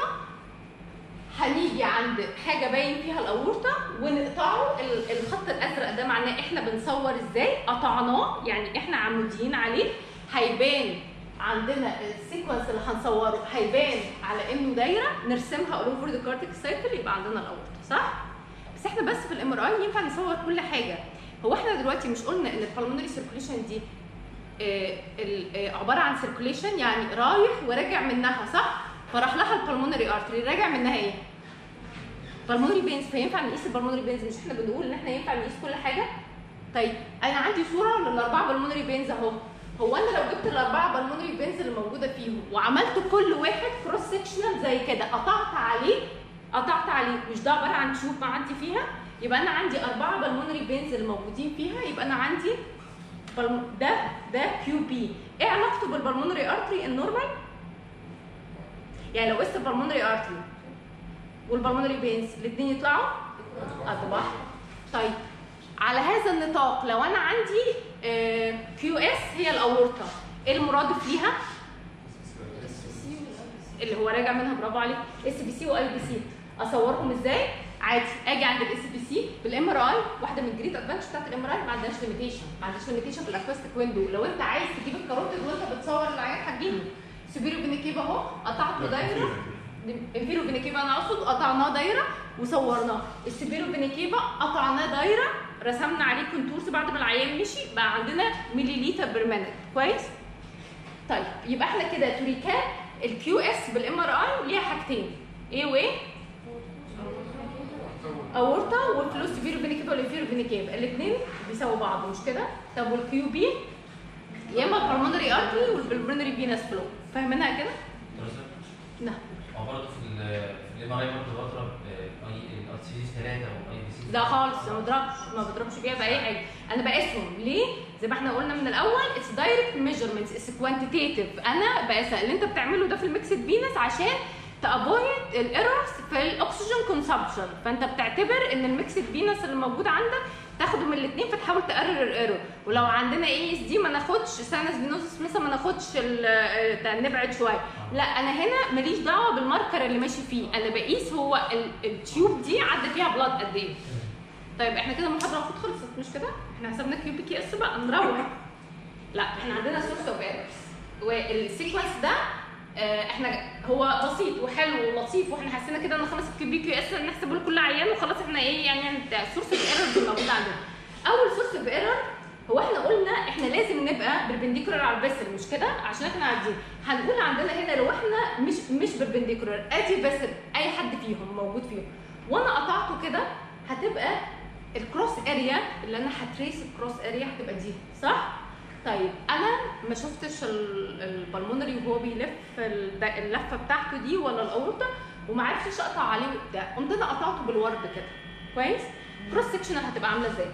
هنيجي عند حاجه باين فيها الاورطه ونقطعه ال- الخط الازرق ده معناه احنا بنصور ازاي قطعناه يعني احنا عموديين عليه هيبان عندنا السيكونس اللي هنصوره هيبان على انه دايره نرسمها all over the cortex cycle يبقى عندنا الاورطه صح بس احنا بس في الام ار اي ينفع نصور كل حاجه هو احنا دلوقتي مش قلنا ان البلمونري سيركوليشن دي آه، ال- آه، عباره عن سيركوليشن يعني رايح وراجع منها صح فراح لها البلمونري ارتري راجع منها ايه بالمونري بينز فينفع نقيس البلمونري بينز مش احنا بنقول ان احنا ينفع نقيس كل حاجه طيب انا عندي صوره للاربعه بالمونري بينز اهو هو انا لو جبت الاربعه بالمونري بينز اللي موجوده فيهم وعملت كل واحد كروس سكشنال زي كده قطعت عليه قطعت عليه مش ده عباره عن تيوب معدي فيها يبقى انا عندي اربعه بالمونري بينز اللي موجودين فيها يبقى انا عندي بالم- ده ده كيو بي ايه علاقته بالبلمونري ارتري النورمال يعني لو قست البلمونري ارتري والبلمونري بينز الاثنين يطلعوا قد بعض طيب على هذا النطاق لو انا عندي كيو اس هي الاورطه ايه المرادف ليها اللي هو راجع منها برافو عليك اس بي سي واي بي سي اصورهم ازاي عادي اجي عند الاس بي سي بالام ار اي واحده من الجريت ادفانتج بتاعت الام ار اي ما عندهاش ليميتيشن ما عندهاش ليميتيشن في الاكوستيك ويندو لو انت عايز تجيب الكاروتيد وانت بتصور العيان هتجيبه سوبيرو فينيكيبا اهو قطعته دايره انفيرو فينيكيبا انا اقصد قطعناه دايره وصورناه السوبيرو فينيكيبا قطعناه دايره رسمنا عليه كونتورز بعد ما العيان مشي بقى عندنا مليليتر بير مينت كويس طيب يبقى احنا كده تو ريكاب الكيو اس بالام ار اي ليها حاجتين ايه وايه اورطه والفلوس فيرو فينيكيبا والانفيرو فينيكيبا الاثنين بيساووا بعض مش كده طب والكيو بي يا اما البلمونري ارتري والبلمونري فينس فلو فاهمينها كده نعم هو برضه في ال في الام ار اي برضه بضرب آه، اي الار سي دي 3 واي بي سي لا خالص ما بضربش ما بضربش بيها باي حاجه انا بقيسهم ليه زي ما احنا قلنا من الاول اتس دايركت ميجرمنتس اتس كوانتيتيف انا بقيسها اللي انت بتعمله ده في الميكسد فينس عشان تافويد الايرورز في الاكسجين كونسبشن فانت بتعتبر ان الميكسد فينس اللي موجود عندك تاخده من الاثنين فتحاول تقرر الايرور ولو عندنا اي اس دي ما ناخدش سانس فينوسس مثلا ما ناخدش ال- آه، نبعد شويه لا انا هنا ماليش دعوه بالماركر اللي ماشي فيه انا بقيس هو ال- التيوب دي عدى فيها بلاد قد ايه طيب احنا كده المحاضره المفروض خلصت مش كده احنا حسبنا كيو بي كي اس بقى نروح لا احنا عندنا سورس اوف ايرورز والسيكونس ده آه، احنا هو بسيط وحلو ولطيف واحنا حسينا كده ان خلاص الكيو بي كيو اس نحسبه لكل عيان وخلاص احنا ايه يعني يعني سورس اوف ايرورز الموجود عندنا اول سورس اوف ايرور هو احنا قلنا احنا لازم نبقى بربنديكولار على الفيسل مش كده عشان احنا عارفين هنقول عندنا هنا لو احنا مش مش بربنديكولار ادي فيسل اي حد فيهم موجود فيهم وانا قطعته كده هتبقى الكروس اريا اللي انا هتريس الكروس اريا هتبقى دي صح طيب انا ما شفتش ال- البلمونري وهو بيلف الد- اللفه بتاعته دي ولا الاورطه وما عرفتش اقطع عليه ده قمت انا قطعته بالورد كده كويس كروس سكشنال هتبقى عامله ازاي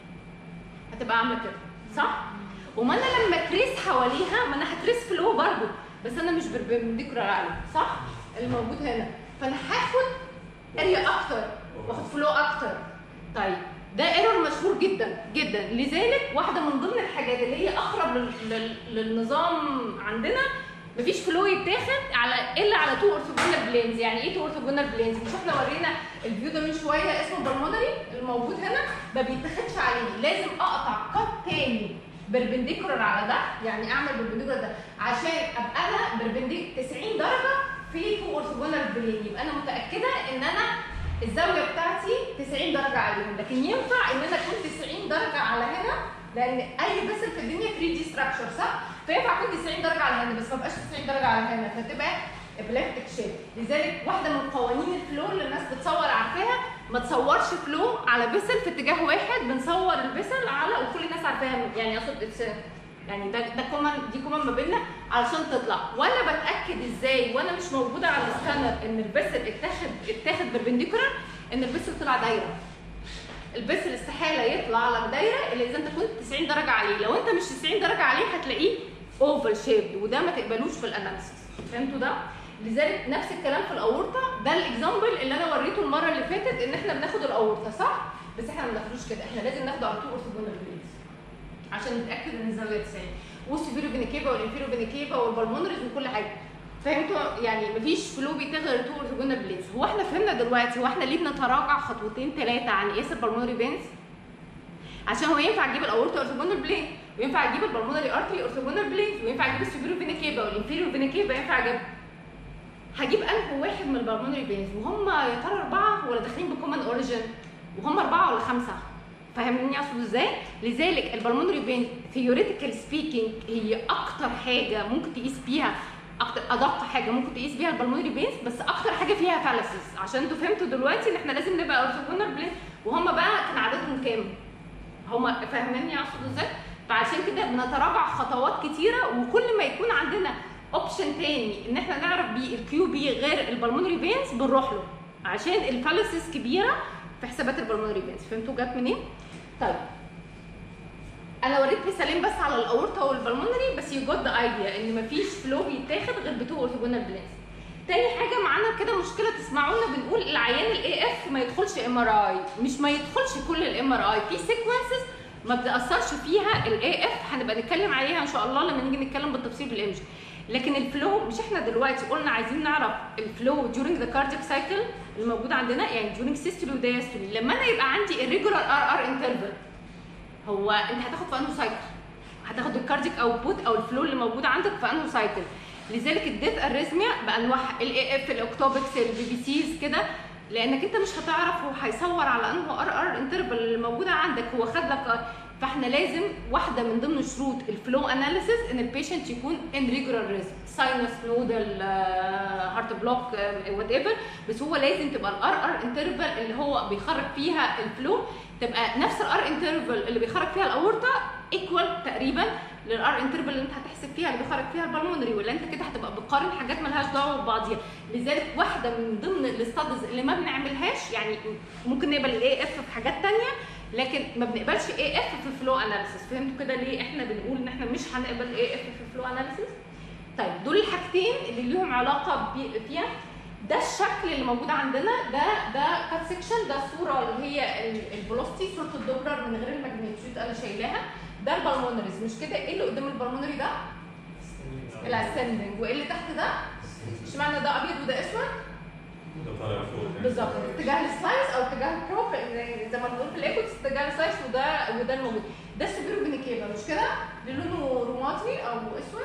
هتبقى عامله كده صح وما انا لما تريس حواليها ما انا هتريس فلو برضه بس انا مش بربنديكولار عليه صح اللي موجود هنا فانا هاخد اريا اكتر واخد فلو اكتر طيب ده ايرور مشهور جدا جدا لذلك واحده من ضمن الحاجات اللي هي اقرب لل... لل... للنظام عندنا مفيش فلو يتاخد على الا على تو اورثوجونال بلينز يعني ايه تو اورثوجونال بلينز مش احنا ورينا الفيو ده من شويه اسمه بالمونري الموجود هنا ما بيتاخدش عليه لازم اقطع كات تاني بربنديكولار على ده يعني اعمل بربنديكولار ده عشان ابقى انا بربنديك 90 درجه في تو اورثوجونال بلين يبقى انا متاكده ان انا الزاويه بتاعتي 90 درجه عليهم لكن ينفع ان انا اكون 90 درجه على هنا لان اي بسل في الدنيا 3 دي ستراكشر صح؟ فينفع اكون 90 درجه على هنا بس ما بقاش 90 درجه على هنا فتبقى ابلكتك شيب لذلك واحده من قوانين الفلو اللي الناس بتصور عارفاها ما تصورش فلو على بسل في اتجاه واحد بنصور البسل على وكل الناس عارفاها يعني اقصد اتس يعني ده ده كومن دي كومن ما بيننا علشان تطلع وانا بتاكد ازاي وانا مش موجوده على السكانر ان البسل اتاخد اتاخد بربنديكولار ان البسل طلع دايره البسل استحاله يطلع على دايره الا اذا انت كنت 90 درجه عليه لو انت مش 90 درجه عليه هتلاقيه اوفل شيبد وده ما تقبلوش في الاناليسيس فهمتوا ده لذلك نفس الكلام في الاورطه ده الاكزامبل اللي انا وريته المره اللي فاتت ان احنا بناخد الاورطه صح بس احنا ما بناخدوش كده احنا لازم ناخد ار 2 اورثوجونال بليدز عشان نتاكد ان الزاويه 90 والسوبيرو فينيكيفا والانفيرو فينيكيفا والبلمونريز وكل حاجه فهمتوا يعني مفيش فلو بيتاخد غير تو اورثوجونال بليدز هو احنا فهمنا دلوقتي هو احنا ليه بنتراجع خطوتين ثلاثه عن قياس البلمونري بينز عشان هو ينفع اجيب الاورتا اورثوجونال بلين وينفع اجيب البلمونري ارتري اورثوجونال بلين وينفع اجيب السوبيرو فينيكيفا والانفيريو فينيكيفا ينفع اجيب هجيب انه واحد من البلمونري بينز وهم يا ترى اربعه ولا داخلين بكومن اوريجن وهم اربعه ولا خمسه فاهمني اقصد ازاي؟ لذلك البلمونري بين ثيوريتيكال سبيكينج هي اكتر حاجه ممكن تقيس بيها اكتر ادق حاجه ممكن تقيس بيها البلمونري بينز بس اكتر حاجه فيها فالسز عشان انتوا فهمتوا دلوقتي ان احنا لازم نبقى اورثوجونال بلين وهم بقى كان عددهم كام؟ هم فاهميني اقصد ازاي؟ فعشان كده بنتراجع خطوات كتيره وكل ما يكون عندنا اوبشن تاني ان احنا نعرف بيه الكيو بي غير البلمونري فينز بنروح له عشان الفالسز كبيره في حسابات البلمونري فينز فهمتوا جت منين؟ طيب انا وريت مثالين بس على الاورتا والبلمونري بس يو جوت ذا ايديا ان مفيش فلو بيتاخد غير بتو اورثوجونال بلينز تاني حاجه معانا كده مشكله تسمعونا بنقول العيان الاي اف ما يدخلش ام ار اي مش ما يدخلش كل الام ار اي في سيكونسز ما بتاثرش فيها الاي اف هنبقى نتكلم عليها ان شاء الله لما نيجي نتكلم بالتفصيل بالايمج لكن الفلو مش احنا دلوقتي قلنا عايزين نعرف الفلو during the cardiac cycle الموجود عندنا يعني during systole ودياستولي لما انا يبقى عندي irregular ار ار interval هو انت هتاخد في انه سايكل هتاخد الكارديك اوتبوت او الفلو اللي موجود عندك في انه سايكل لذلك اديت اريزميا بانواعها الاي اف الاوكتوبكس البي بي سيز كده لانك انت مش هتعرف هو هيصور على انه ار ار انترفال اللي موجوده عندك هو خد لك فاحنا لازم واحده من ضمن شروط الفلو اناليسيس ان البيشنت يكون ان ريجولار ريزم ساينس نودال هارت بلوك وات ايفر بس هو لازم تبقى الار ار انترفال اللي هو بيخرج فيها الفلو تبقى نفس الار انترفال اللي بيخرج فيها الاورطه ايكوال تقريبا للار انترفال اللي انت هتحسب فيها اللي بيخرج فيها البلمونري ولا انت كده هتبقى بتقارن حاجات مالهاش دعوه ببعضيها لذلك واحده من ضمن الاستادز اللي ما بنعملهاش يعني ممكن نقبل الاي اف في حاجات تانية لكن ما بنقبلش اي اف في الفلو اناليسيس فهمتوا كده ليه احنا بنقول ان احنا مش هنقبل اي اف في الفلو اناليسيس طيب دول الحاجتين اللي ليهم علاقه بي- فيها ده الشكل اللي موجود عندنا ده ده كات سيكشن ده الصوره اللي هي الفيلوسيتي صوره الدوبلر من غير الماجنتيود انا شايلاها ده البلمونريز مش كده ايه اللي قدام البلمونري ده؟ الاسندنج وايه اللي تحت ده؟ اشمعنى ده ابيض وده اسود؟ ده طالع فوق بالظبط اتجاه السلايس او اتجاه الكروب زي ما بنقول في الايكوتس اتجاه السلايس وده وده الموجود ده السبيرو بينيكيفا مش كده؟ اللي لونه رمادي او اسود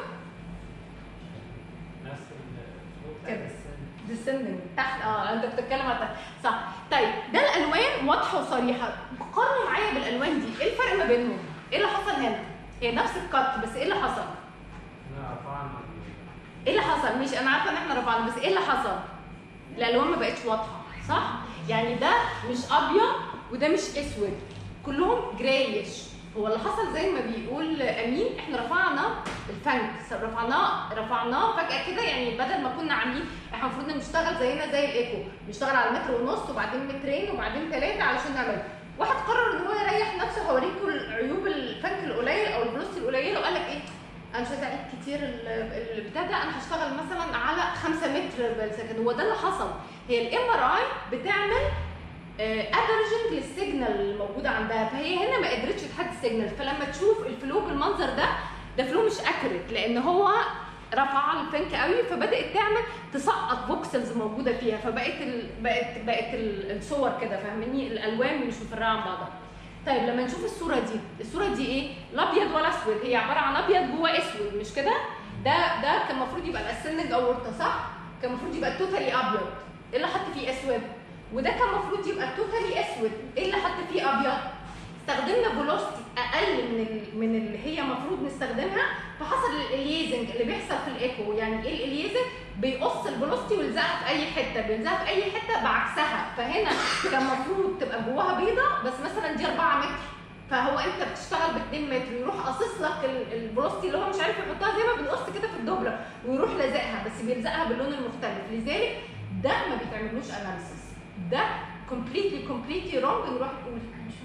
نفس الفلو كده. بتاع السن. ديسندنج تحت اه انت بتتكلم على تحت صح طيب ده الالوان واضحه وصريحه قارنوا معايا بالالوان دي ايه الفرق ما بينهم؟ ايه اللي حصل هنا؟ هي نفس الكات بس ايه اللي حصل؟ لا رفعنا ايه اللي حصل؟ مش انا عارفه ان احنا رفعنا بس ايه اللي حصل؟ الالوان ما بقتش واضحه صح؟ يعني ده مش ابيض وده مش اسود كلهم جرايش هو اللي حصل زي ما بيقول امين احنا رفعنا الفنك رفعناه رفعناه فجاه كده يعني بدل ما كنا عاملين احنا المفروض نشتغل زينا زي الايكو نشتغل على متر ونص وبعدين مترين وبعدين ثلاثه علشان نعمل واحد قرر ان هو يريح نفسه هوريكم عيوب الفنك القليل او الفلوس القليله وقال لك ايه انا مش عايزه اعيد كتير ال- البتاع ده انا هشتغل مثلا على 5 متر بالسكند هو ده اللي حصل هي الام ار اي بتعمل افرجنج للسيجنال الموجوده عندها فهي هنا ما قدرتش تحدد السيجنال فلما تشوف الفلو بالمنظر ده ده فلو مش اكوريت لان هو رفع الفنك قوي فبدات تعمل تسقط فوكسلز موجوده فيها فبقت ال... بقت بقت ال- الصور كده فاهماني الالوان مش مفرقه عن بعضها طيب لما نشوف الصوره دي الصوره دي ايه لا ابيض ولا اسود هي عباره عن ابيض جوه اسود مش كده ده ده كان المفروض يبقى الاسندنج اورتا صح كان المفروض يبقى التوتالي ابيض ايه اللي حط فيه اسود وده كان المفروض يبقى التوتالي اسود ايه اللي حط فيه ابيض استخدمنا فيلوستي اقل من ال... من اللي هي المفروض نستخدمها فحصل الاليزنج اللي بيحصل في الايكو يعني ايه الاليزنج بيقص الفيلوستي ويلزقها في اي حته بيلزقها في اي حته بعكسها فهنا كان المفروض تبقى جواها بيضه بس مثلا دي 4 متر فهو انت بتشتغل ب 2 متر يروح قاصص لك ال- الفيلوستي اللي هو مش عارف يحطها زي ما بنقص كده في الدبله ويروح لازقها بس بيلزقها باللون المختلف لذلك ده ما بيتعملوش اناليسيس ده كومبليتلي كومبليتلي رونج نروح نقول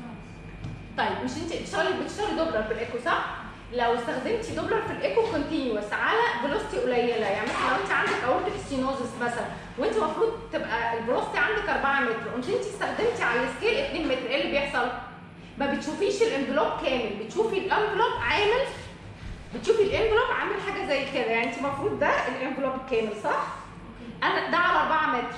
طيب مش انت بتشتغلي بتشتغلي دوبلر في الايكو صح؟ لو استخدمتي دوبلر في الايكو كونتينيوس على فيلوستي قليله يعني مثلا لو انت عندك اورتيك ستينوزس مثلا وانت المفروض تبقى الفيلوستي عندك 4 متر قمت انت استخدمتي على السكيل 2 متر ايه اللي بيحصل؟ ما بتشوفيش الانفلوب كامل بتشوفي الانفلوب عامل بتشوفي الانفلوب عامل حاجه زي كده يعني انت المفروض ده الانفلوب كامل صح؟ انا ده على 4 متر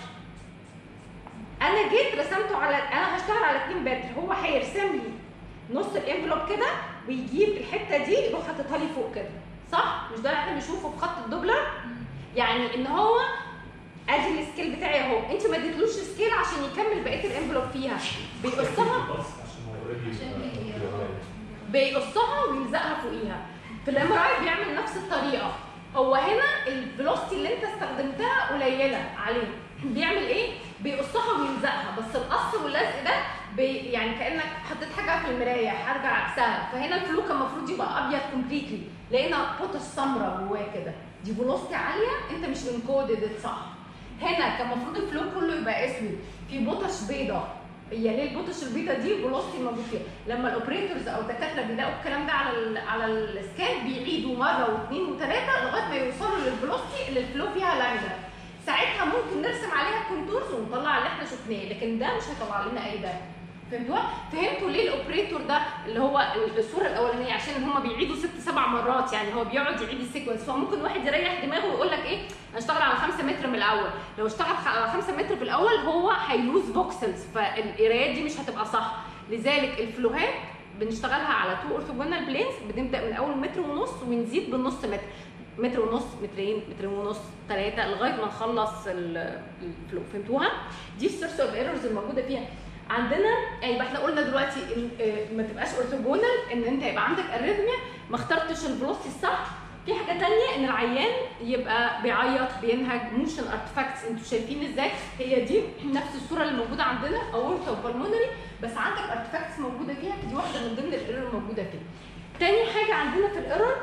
انا جيت رسمته على انا هشتغل على 2 متر هو هيرسم لي نص الانفلوب كده ويجيب الحته دي يروح حاططها لي فوق كده صح مش ده اللي احنا بنشوفه في خط الدبلر يعني ان هو ادي السكيل بتاعي اهو انت ما اديتلوش سكيل عشان يكمل بقيه الانفلوب فيها بيقصها بس عشان هو already بيقصها ويلزقها فوقيها في الام ار اي بيعمل نفس الطريقه هو هنا الفيلوستي اللي انت استخدمتها قليله عليه بيعمل ايه بيقصها ويلزقها بس القص واللزق ده بي يعني كانك حطيت حاجه في المرايه هرجع عكسها فهنا الفلو كان المفروض يبقى ابيض كومبليتلي لقينا بوتش سمراء جواه كده دي فيلوستي عاليه انت مش انكودد صح هنا كان المفروض الفلو كله يبقى اسود في بوتش بيضه هي ليه البوتش البيضه دي فيلوستي موجود فيها لما الاوبريتورز او الدكاتره بيلاقوا الكلام ده على ال على السكان بيعيدوا مره واثنين وثلاثه لغايه ما يوصلوا للفيلوستي اللي الفلو فيها لاينر ساعتها ممكن نرسم عليها كونتورز ونطلع اللي احنا شفناه لكن ده مش هيطلع لنا اي ده فهمتوها؟ فهمتوا ليه الاوبريتور ده اللي هو الصوره الاولانيه عشان هم بيعيدوا ست سبع مرات يعني هو بيقعد يعيد السيكونس فممكن واحد يريح دماغه ويقول لك ايه انا اشتغل على 5 متر من الاول لو اشتغل على 5 متر في الاول هو هيلوز فوكسلز فالقرايات دي مش هتبقى صح لذلك الفلوهات بنشتغلها على تو اورثوجونال بلينز بنبدا من اول متر ونص ونزيد بالنص متر متر ونص مترين مترين ونص ثلاثة لغاية ما نخلص ال- الفلو فهمتوها؟ دي السورس اوف ايرورز الموجودة فيها عندنا يعني يبقى احنا قلنا دلوقتي ان آه، ما تبقاش اورثوجونال ان انت يبقى عندك اريثميا ما اخترتش الفلوسي الصح في حاجه تانية ان العيان يبقى بيعيط بينهج موشن ارتفاكتس انتوا شايفين ازاي هي دي نفس الصوره اللي موجوده عندنا اورتا وبالمونري بس عندك ارتفاكتس موجوده فيها دي واحده من ضمن الايرور الموجوده فيها تاني حاجه عندنا في الايرور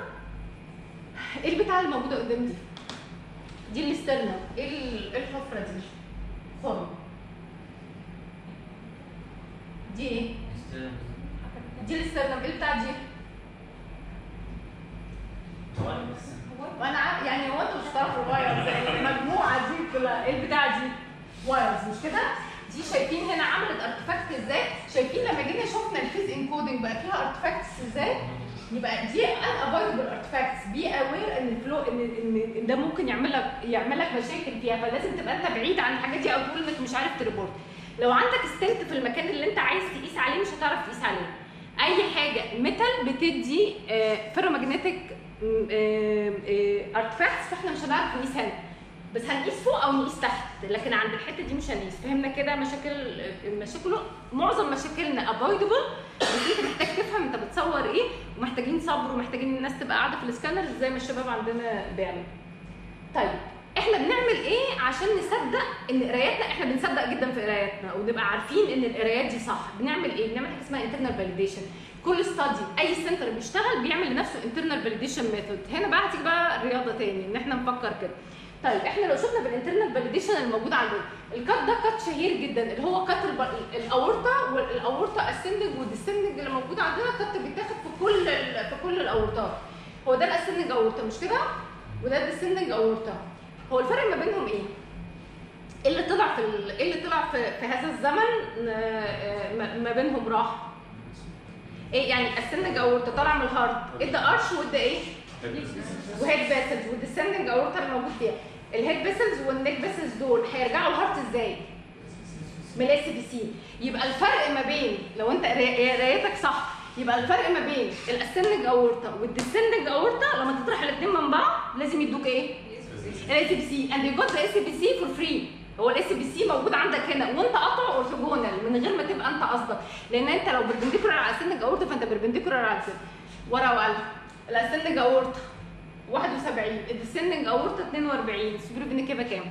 ايه البتاع اللي موجوده قدام دي دي الاسترنم ايه ال- إيه الحفره دي خرم دي ايه دي الاسترنم ايه البتاع دي وانا عارف يعني هو انتوا مش هتعرفوا الوايرز يعني المجموعه دي كلها ايه البتاع دي وايرز مش كده دي شايفين هنا عملت ارتفاكت ازاي شايفين لما جينا شفنا الفيز انكودنج بقى فيها ارتفاكتس ازاي يبقى دي ان افويدبل ارتفاكتس بي اوير ان الفلو ان ان إن ده ممكن يعمل لك يعمل لك مشاكل فيها فلازم تبقى انت بعيد عن الحاجات دي او تقول انك مش عارف تريبورت لو عندك ستنت في المكان اللي انت عايز تقيس عليه مش هتعرف تقيس عليه اي حاجه ميتال بتدي فيرومagnetic ارتفاكتس فاحنا مش هنعرف نقيس هنا بس هنقيس فوق او نقيس تحت لكن عند الحته دي مش هنقيس فهمنا كده مشاكل مشاكله معظم مشاكلنا افويدبل بس انت محتاج تفهم انت بتصور ايه ومحتاجين صبر ومحتاجين الناس تبقى قاعده في السكانر زي ما الشباب عندنا بيعملوا طيب احنا احنا بنعمل ايه عشان نصدق ان قراياتنا احنا بنصدق جدا في قراياتنا ونبقى عارفين ان القرايات دي صح بنعمل ايه بنعمل حاجه اسمها انترنال فاليديشن كل ستادي اي سنتر بيشتغل بيعمل لنفسه انترنال فاليديشن ميثود هنا بقى هتيجي بقى الرياضه تاني ان احنا نفكر كده طيب احنا لو شفنا بالانترنال فاليديشن الموجود عندنا الكات ده كات شهير جدا اللي هو كات الب- الاورطه والاورطه اسندنج والديسندنج اللي موجود عندنا كات بيتاخد في كل ال- في كل الاورطات هو ده الاسندنج اورطه مش كده وده الديسندنج اورطه هو الفرق ما بينهم ايه ايه اللي طلع في ال- ايه اللي طلع في, في هذا الزمن آه، ما- ما بينهم راح ايه يعني الاسندنج اورطه طالع من الهارت ادى ارش وادى ايه وهيد بيسلز والديسندنج اورطه اللي موجود فيها الهيد بيسلز والنيك بيسلز دول هيرجعوا الهارت ازاي؟ من الاس بي سي يبقى الفرق ما بين لو انت قرا- قرايتك صح يبقى الفرق ما بين الاسندنج اورطه والديسندنج اورطه لما تطرح الاثنين من بعض لازم يدوك ايه؟ الاس بي سي اند يو جوت ذا اس بي سي فور فري هو الاس بي سي موجود عندك هنا وانت قاطع اورثوجونال من غير ما تبقى انت قصدك لان انت لو بربنديكولار على الاسندنج اورطه فانت بربنديكولار على السن ورا وقلب الاسندنج اورطه 71 الديسندنج اورطه 42 السوبر فينيكيفا كام؟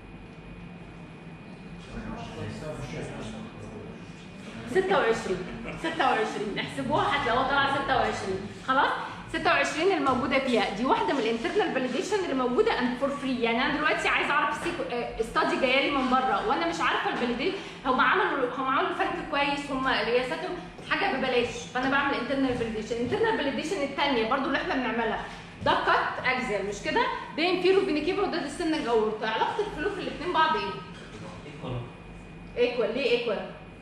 26 26 احسبوها هتلاقوها طالعه 26 خلاص 26 الموجوده فيها دي واحده من الانترنال فاليديشن اللي موجوده اند فور فري يعني انا دلوقتي عايزه اعرف استادي جايه لي من بره وانا مش عارفه الفاليديشن هم عملوا هم عملوا فرق كويس هم رياستهم حاجه ببلاش فانا بعمل انترنال فاليديشن الانترنال فاليديشن الثانيه برضو اللي احنا بنعملها ده كات اكزيال مش كده ده انفيرو فينيكيفا وده ديسندنج اورتا علاقه الفلو في الاثنين بعض ايه؟ ايكوال ايكوال ليه ايكوال؟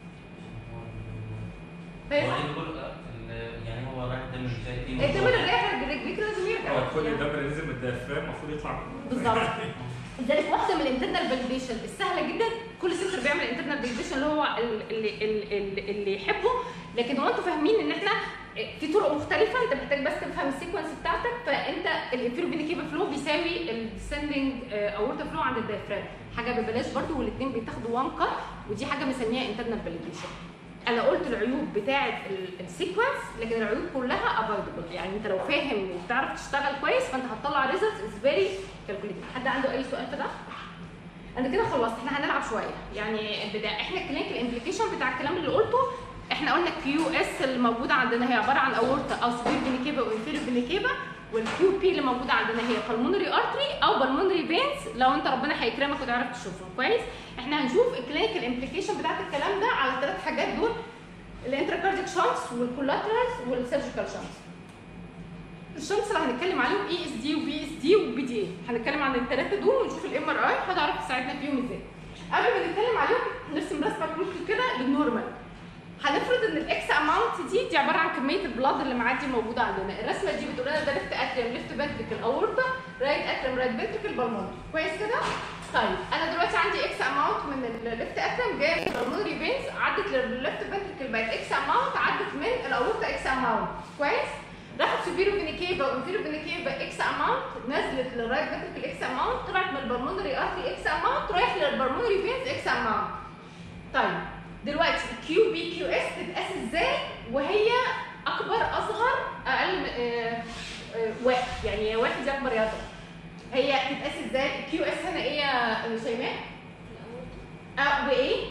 هو ايكوال يعني هو رايح دم ازاي الدم اللي رايح رجليك لازم يرجع هو كل الدم اللي نزل من الديافرام المفروض يطلع بالظبط لذلك واحده من الانترنال فاليديشن السهله جدا كل سنتر بيعمل انترنال فاليديشن اللي هو ال- اللي, اللي, اللي يحبه لكن هو انتوا فاهمين ان احنا في طرق مختلفه انت محتاج بس تفهم السيكونس بتاعتك فانت الانفيرو فينيكيفا فلو بيساوي الديسندنج اورتا فلو عند الدايفرام حاجه ببلاش برضو والاثنين بيتاخدوا وان كات ودي حاجه مسميها انترنال فاليديشن انا قلت العيوب بتاعه السيكونس لكن العيوب كلها افويدبل يعني انت لو فاهم وبتعرف تشتغل كويس فانت هتطلع ريزلتس از فيري كالكوليتد حد عنده اي سؤال في ده؟ انا كده خلصت احنا هنلعب شويه يعني بدا احنا الكلينيكال امبليكيشن بتاع الكلام اللي قلته احنا قلنا الكيو اس الموجوده عندنا هي عباره عن اورتا او سبير فينيكيبا وانفيريور فينيكيبا والكيو بي اللي موجوده عندنا هي بالمونري ارتري او بالمونري فينز لو انت ربنا هيكرمك وتعرف تشوفهم كويس احنا هنشوف الكلينيكال امبليكيشن بتاعت الكلام ده على الثلاث حاجات دول الانتراكارديك شانس والكولاترالز والسيرجيكال شانس الشانس اللي هنتكلم عليهم اي اس دي وبي اس دي وبي دي اي هنتكلم عن الثلاثه دول ونشوف الام ار اي هتعرف تساعدنا فيهم ازاي قبل ما نتكلم عليهم نرسم رسمه كروكي كده للنورمال هنفرض ان الاكس اماونت دي دي عباره عن كميه البلاد اللي معدي موجوده عندنا الرسمه دي بتقول لنا ده ليفت اتريم ليفت فنتريكل اورتا رايت اتريم رايت فنتريكل بالمونري كويس كده طيب انا دلوقتي عندي اكس اماونت من الليفت اتريم جايه من البالمونري فينز عدت للليفت فنتريكل بقت اكس اماونت عدت من الاورتا اكس اماونت كويس راحت سوبيرو فينيكيفا وانفيرو فينيكيفا اكس اماونت نزلت للرايت فنتريكل اكس اماونت طلعت من البالمونري ارتري اكس اماونت رايح للبالمونري فينز اكس اماونت طيب دلوقتي الكيو بي كيو اس تتقاس ازاي وهي اكبر اصغر اقل من- آه، آه، واحد يعني يا واحد يا اكبر يا اصغر هي تتقاس ازاي الكيو اس هنا ايه يا شيماء اه وايه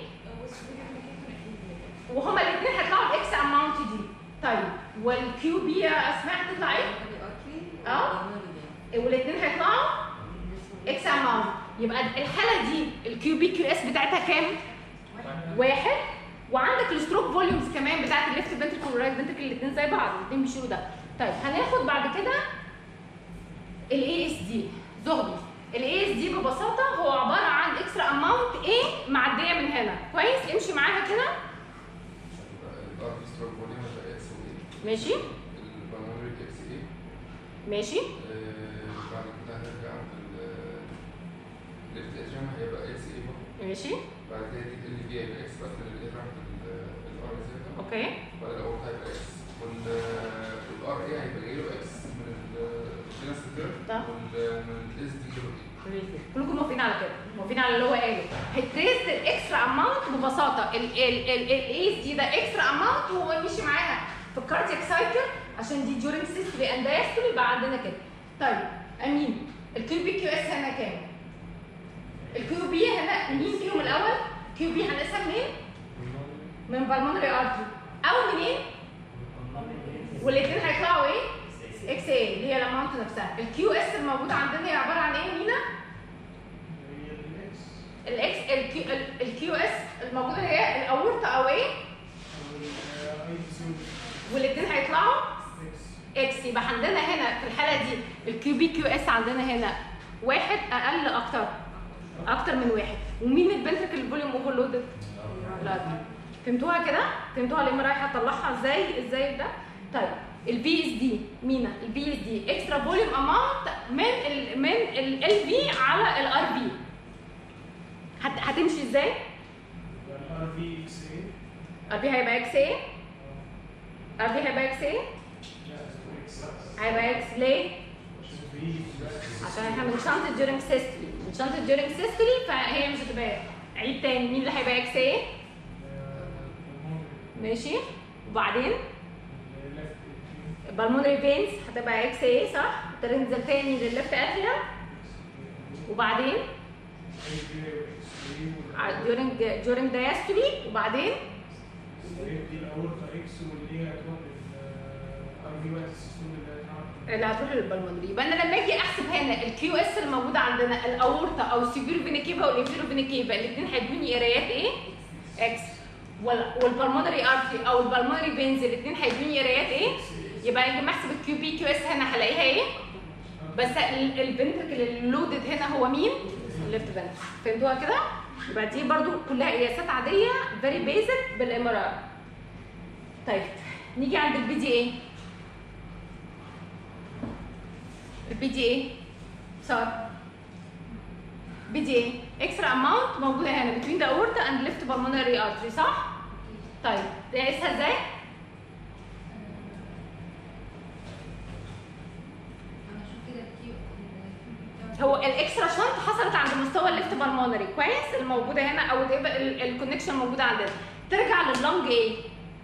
وهما الاثنين هيطلعوا باكس اماونت دي طيب والكيو بي يا اسماء هتطلع ايه اه والاثنين هيطلعوا اكس اماونت يبقى الحاله دي الكيو بي كيو اس بتاعتها كام واحد وعندك الستروك فوليومز كمان بتاعت الليفت فنتركل والرايت فنتركل الاثنين زي بعض الاثنين بيشيلوا ده طيب هناخد بعد كده الاي اس دي زغبي الاي اس دي ببساطه هو عباره عن اكسترا اماونت ايه معديه من هنا كويس امشي معاها كده الار بي ستروك فوليوم هيبقى اكس واي ماشي البلمونري اكس اي ماشي بعد كده هنرجع الليفت اتريم هيبقى اكس اي برضه ماشي بعد كده دي ال في هيبقى اكس بعد كده الاتريم الار زيرو اوكي بعد الاورت هيبقى اكس والار اي هيبقى جاي له اكس من الجينس كيرف طب. ومن الاس دي له ايه كلكم موافقين على كده موافقين على اللي هو قاله هيتريس الاكسترا اماونت ببساطه الاي اس دي ده اكسترا اماونت وهو مشي معاها في الكاردياك سايكل عشان دي جورنج سيستولي اند دايستولي يبقى عندنا كده طيب امين الكيو بي كيو اس هنا كام؟ الكيو بي هنا مين فيهم الاول كيو بي هنقيسها منين من بالمونري ارتري او منين والاثنين هيطلعوا ايه اكس اي اللي هي الاماونت نفسها الكيو اس الموجوده عندنا هي عباره عن ايه مينا هي الاكس الاكس الكيو الكيو اس الموجوده هي الاورطه او ايه والاي بي سي والاثنين هيطلعوا اكس اكس يبقى عندنا هنا في الحاله دي الكيو بي كيو اس عندنا هنا واحد اقل اكتر اكتر من واحد ومين البنتركل الفوليوم اوفرلودد لا فهمتوها كده فهمتوها الام رايحه اطلعها ازاي ازاي ده طيب البي اس دي مينا البي اس دي اكسترا فوليوم اماونت من ال من ال في على الار في هتمشي ازاي الار في اكس اي ار في هيبقى اكس ايه ار في هيبقى اكس ايه لا اكس هيبقى اكس ليه عشان في عشان احنا بنشنت during systole بنشنت during systole فهي مش هتبقى عيد تاني مين اللي هيبقى اكس ايه ماشي وبعدين البلمونري فينز هتبقى اكس ايه صح تنزل تاني للليفت اتريوم وبعدين ع- during during diastole وبعدين دي الاورطه اكس واللي هي هتروح للار في وقت السيستم اللي هيتعمل اللي هتروح للبلمونري يبقى انا لما اجي احسب هنا الكيو اس الموجوده عندنا الاورطه او السيفير فينيكيفا والانفيرو فينيكيفا الاثنين هيدوني قرايات ايه؟ اكس وال- والبلمونري ارتري او البلمونري فينز الاثنين هيدوني قرايات ايه؟ يبقى اجي احسب الكيو بي كيو اس هنا هلاقيها ايه؟ بس الفنتركل اللودد هنا هو مين؟ الليفت فنتركل فهمتوها كده؟ يبقى دي برضو كلها قياسات عاديه فيري بيزك بالام ار اي طيب نيجي عند البي دي ايه؟ البي دي ايه صار بي دي ايه اكسترا اماونت موجوده هنا between the aorta and left pulmonary artery صح طيب نقيسها ازاي انا اشوف كده الكيو هو الاكسترا شنط حصلت عند مستوى الليفت بالمونري كويس الموجوده هنا او الكونكشن موجوده عندنا ترجع لللنج ايه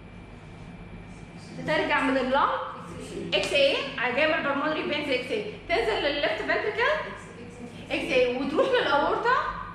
ترجع من اللنج اكس ايه جايه من البلمونري فينز اكس ايه تنزل للليفت فنتركل اكس ايه وتروح للاورطه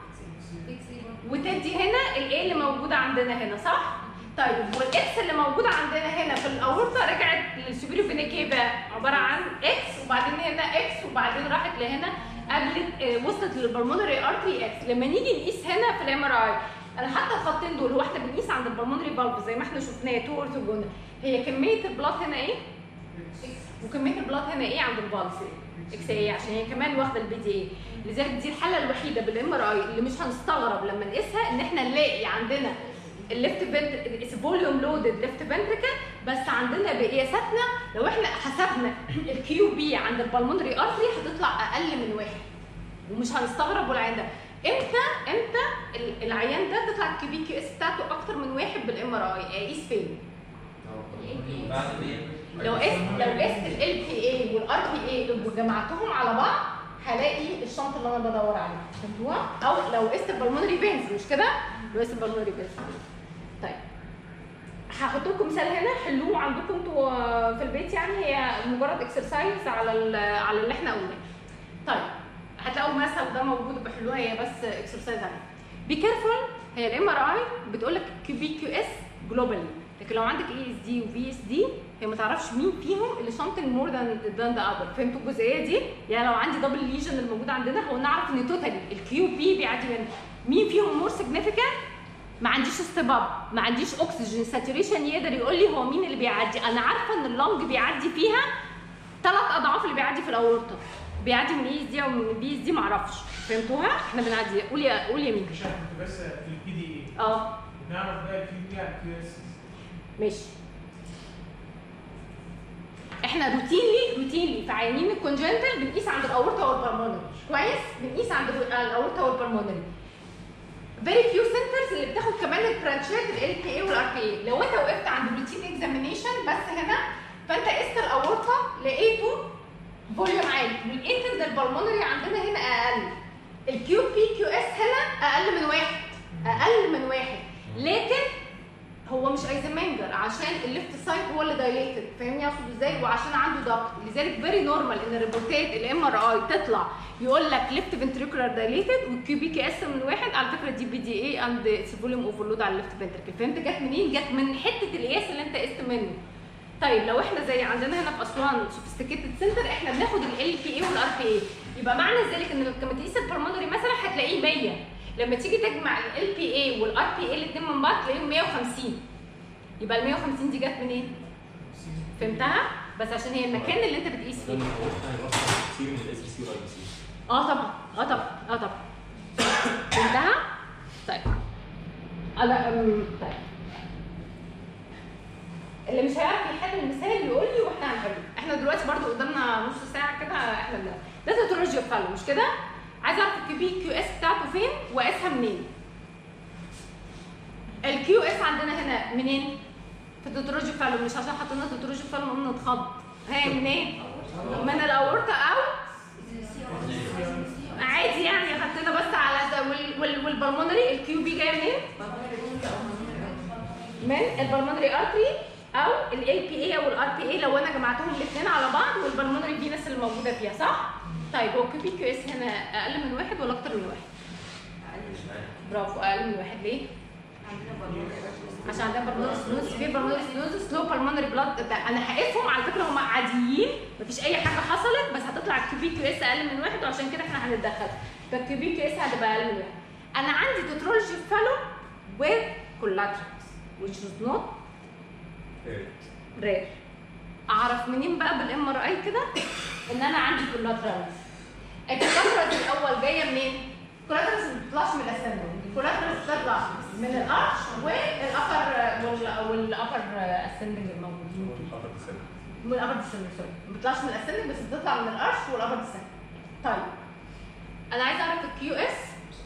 وتدي هنا الايه اللي موجوده عندنا هنا صح؟ طيب والاكس اللي موجوده عندنا هنا في الاورطه رجعت للسوبيريو فينيكيفا عباره عن اكس وبعدين هنا اكس وبعدين راحت لهنا قبلت آه، وصلت للبلمونري ارتري اكس لما نيجي نقيس هنا في الام ار اي انا حتى الخطين دول هو احنا بنقيس عند البلمونري فالف زي ما احنا شفناه تو اورثوجونال هي كميه البلاط هنا ايه؟ وكميه البلاط هنا ايه عند الفالف اكس ايه عشان هي كمان واخده البي دي اي لذلك دي الحاله الوحيده بالام ار اي اللي مش هنستغرب لما نقيسها ان احنا نلاقي عندنا الليفت فنت فوليوم لودد ليفت فنتريكل بس عندنا بقياساتنا لو احنا حسبنا الكيو بي عند البلمونري ارتري هتطلع اقل من واحد ومش هنستغرب والعيان ده امتى امتى ال- العيان ده تطلع الكيو بي كيو اس بتاعته اكتر من واحد بالام ار اي اقيس فين؟ بعد ايه؟ لو قست لو قست ال بي اي والار بي اي وجمعتهم على بعض هلاقي الشنطه اللي انا بدور عليها فهمتوها؟ او لو قست البلمونري فينز مش كده؟ لو قست البلمونري فينز طيب هحط لكم مثال هنا حلوه عندكم انتوا في البيت يعني هي مجرد اكسرسايز على ال- على اللي احنا قلناه. طيب هتلاقوا المثل ده موجود بحلوها هي بس اكسرسايز عليه. بي كيرفول هي الام ار اي بتقول لك كيو بي كيو اس جلوبالي لكن لو عندك اي اس دي وفي اس دي هي ما تعرفش مين فيهم اللي something مور ذان ذان ذا اذر فهمتوا الجزئيه دي؟ يعني لو عندي دبل ليجن الموجود عندنا هو نعرف ان توتالي الكيو بي بيعدي منه مين فيهم مور سيجنيفيكانت ما عنديش استباب ما عنديش اكسجين ساتوريشن يقدر يقول لي هو مين اللي بيعدي انا عارفه ان اللنج بيعدي فيها ثلاث اضعاف اللي بيعدي في الاورطه بيعدي من اي اس دي او من بي اس دي ما اعرفش فهمتوها احنا بنعدي قول يا قول يا مين مش احنا كنت بس في البي دي اي اه نعرف بقى الكيو بي على الكيو اس ماشي احنا روتينلي روتينلي في عيانين الكونجنتال بنقيس عند الاورطه والبلمونري كويس بنقيس عند الاورطه والبلمونري فيري فيو سنترز اللي بتاخد كمان البرانشات ال بي اي والار بي اي لو انت وقفت عند روتين اكزامينيشن بس هنا فانت قست الاورطه لقيته فوليوم عالي ولقيت ان البلمونري عندنا هنا اقل الكيو بي كيو اس هنا اقل من واحد اقل من واحد لكن هو مش ايزنمنجر عشان الليفت سايد هو اللي دايليتد فاهمني اقصد ازاي وعشان عنده ضغط لذلك فيري نورمال ان الريبورتات الام ار اي تطلع يقول لك ليفت فنتريكولار دايليتد والكيو بي كي اس من واحد على فكره دي بي دي اي اند اتس فوليوم اوفرلود على الليفت فنتريكل فهمت جت منين؟ جت من حته القياس اللي انت قست منه طيب لو احنا زي عندنا هنا في اسوان سوفيستيكيتد سنتر احنا بناخد ال بي اي والار بي اي يبقى معنى ذلك ان لما تقيس البلمونري مثلا هتلاقيه 100 لما تيجي تجمع ال بي اي والار بي اي الاثنين من بعض تلاقيهم 150 يبقى ال 150 دي جت منين؟ فهمتها؟ بس عشان هي المكان اللي انت بتقيس فيه لان الاورطه هيوصل كتير من الاس سي والاي بي سي اه طبعا اه طبعا اه طبعا فهمتها؟ طيب انا أم، طيب اللي مش هيعرف يحل المثال يقول لي واحنا هنحله احنا دلوقتي برضو قدامنا نص ساعه كده احنا بنعمل ده تتولوجي فالو مش كده عايز اعرف الكيو بي كيو اس بتاعته فين واقيسها منين الكيو اس عندنا هنا منين في التتولوجي فالو مش عشان حطينا التتولوجي فالو قمنا نتخض هي منين من الاورطه او عادي يعني حطينا بس على ده وال وال والبلمونري الكيو بي جايه منين من البلمونري ارتري او ال بي اي او الار بي اي لو انا جمعتهم الاثنين على بعض والبلمونري فينس اللي موجوده فيها صح؟ طيب هو كيو بي كيو اس هنا اقل من واحد ولا اكتر من واحد؟ برافو اقل من واحد ليه؟ عشان عندنا بالمونري ستنوز في بالمونري ستنوز سلو بالمونري بلاد ده انا هقيسهم على فكره هم عاديين مفيش اي حاجه حصلت بس هتطلع الكيو بي كيو اس اقل من واحد وعشان كده احنا هنتدخل فالكيو بي كيو اس هتبقى اقل من واحد انا عندي تترولوجي فالو with collaterals which is not rare اعرف منين بقى بالام ار اي كده ان انا عندي collaterals الكولاترالز الاول جايه منين؟ الكولاترالز ما بتطلعش من الاسندنج الكولاترالز بتطلع من الارش والابر والابر اسندنج الموجودين فيه خطر السنه من الابر ديسندنج سوري ما بتطلعش من الاسندنج بس بتطلع من الارش والابر ديسندنج طيب انا عايزه اعرف الكيو اس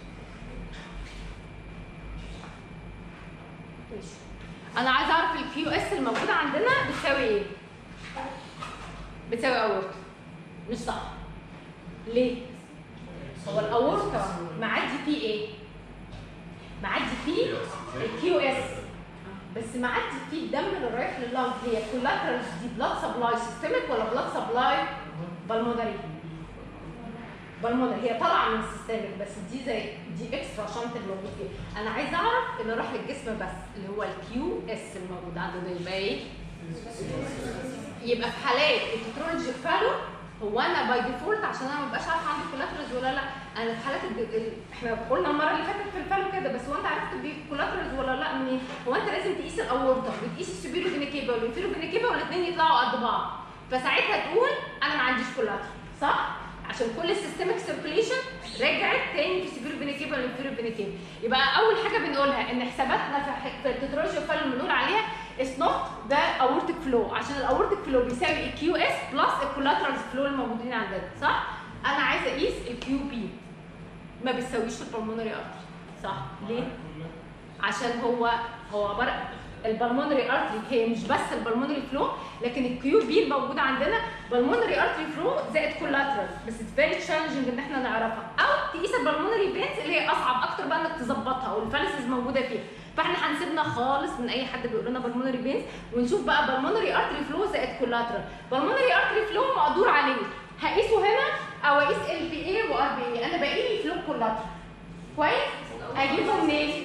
ماشي انا عايزه اعرف الكيو اس الموجوده عندنا بتساوي ايه بتساوي اورتا مش صح ليه هو الاورتا معدي فيه ايه معدي فيه الكيو اس بس معدي فيه الدم اللي رايح لللنج هي كولاترالز دي بلاد سبلاي سيستميك ولا بلاد سبلاي بالمونري بالمونري هي طالعه من السيستميك بس دي زي دي اكسترا شنط الموجود فيها انا عايزه اعرف اللي راح للجسم بس اللي هو الكيو اس الموجود عندنا يبقى ايه يبقى في حالات التترولوجي فالو هو انا باي ديفولت عشان انا ما ببقاش عارفه عندي كولاترز ولا لا انا في حالات الد... ال... احنا قلنا المره اللي فاتت في الفالو كده بس هو انت عرفت دي كولاترز ولا لا منين؟ هو انت لازم تقيس الاورطه بتقيس السوبيرو فينيكيبا والانفيرو فينيكيبا والاثنين يطلعوا قد بعض فساعتها تقول انا ما عنديش كولاتر صح؟ عشان كل السيستمك سيركيليشن رجعت تاني في السوبيرو فينيكيبا والانفيرو فينيكيبا يبقى اول حاجه بنقولها ان حساباتنا في, ح- في التترولوجي فالو بنقول عليها اتس نوت ذا اورتيك فلو عشان الاورتيك فلو بيساوي الكيو اس بلس الكولاترالز فلو الموجودين عندنا صح؟ انا عايزه اقيس الكيو بي ما بيساويش البلمونري ارتري صح ليه؟ عشان هو هو عباره البلمونري ارتري هي مش بس البلمونري فلو لكن الكيو بي الموجوده عندنا بلمونري ارتري فلو زائد كولاترال بس اتس فيري تشالنجنج ان احنا نعرفها او تقيس البلمونري فينز اللي هي اصعب اكتر بقى انك تظبطها والفالسز موجوده فيها فاحنا هنسيبنا خالص من اي حد بيقول لنا بالمونري فينز ونشوف بقى بالمونري ارتري فلو زائد كولاترال بالمونري ارتري فلو مقدور عليه هقيسه هنا او اقيس ال بي اي وار بي اي انا باقي لي فلو كولاترال كويس اجيبه منين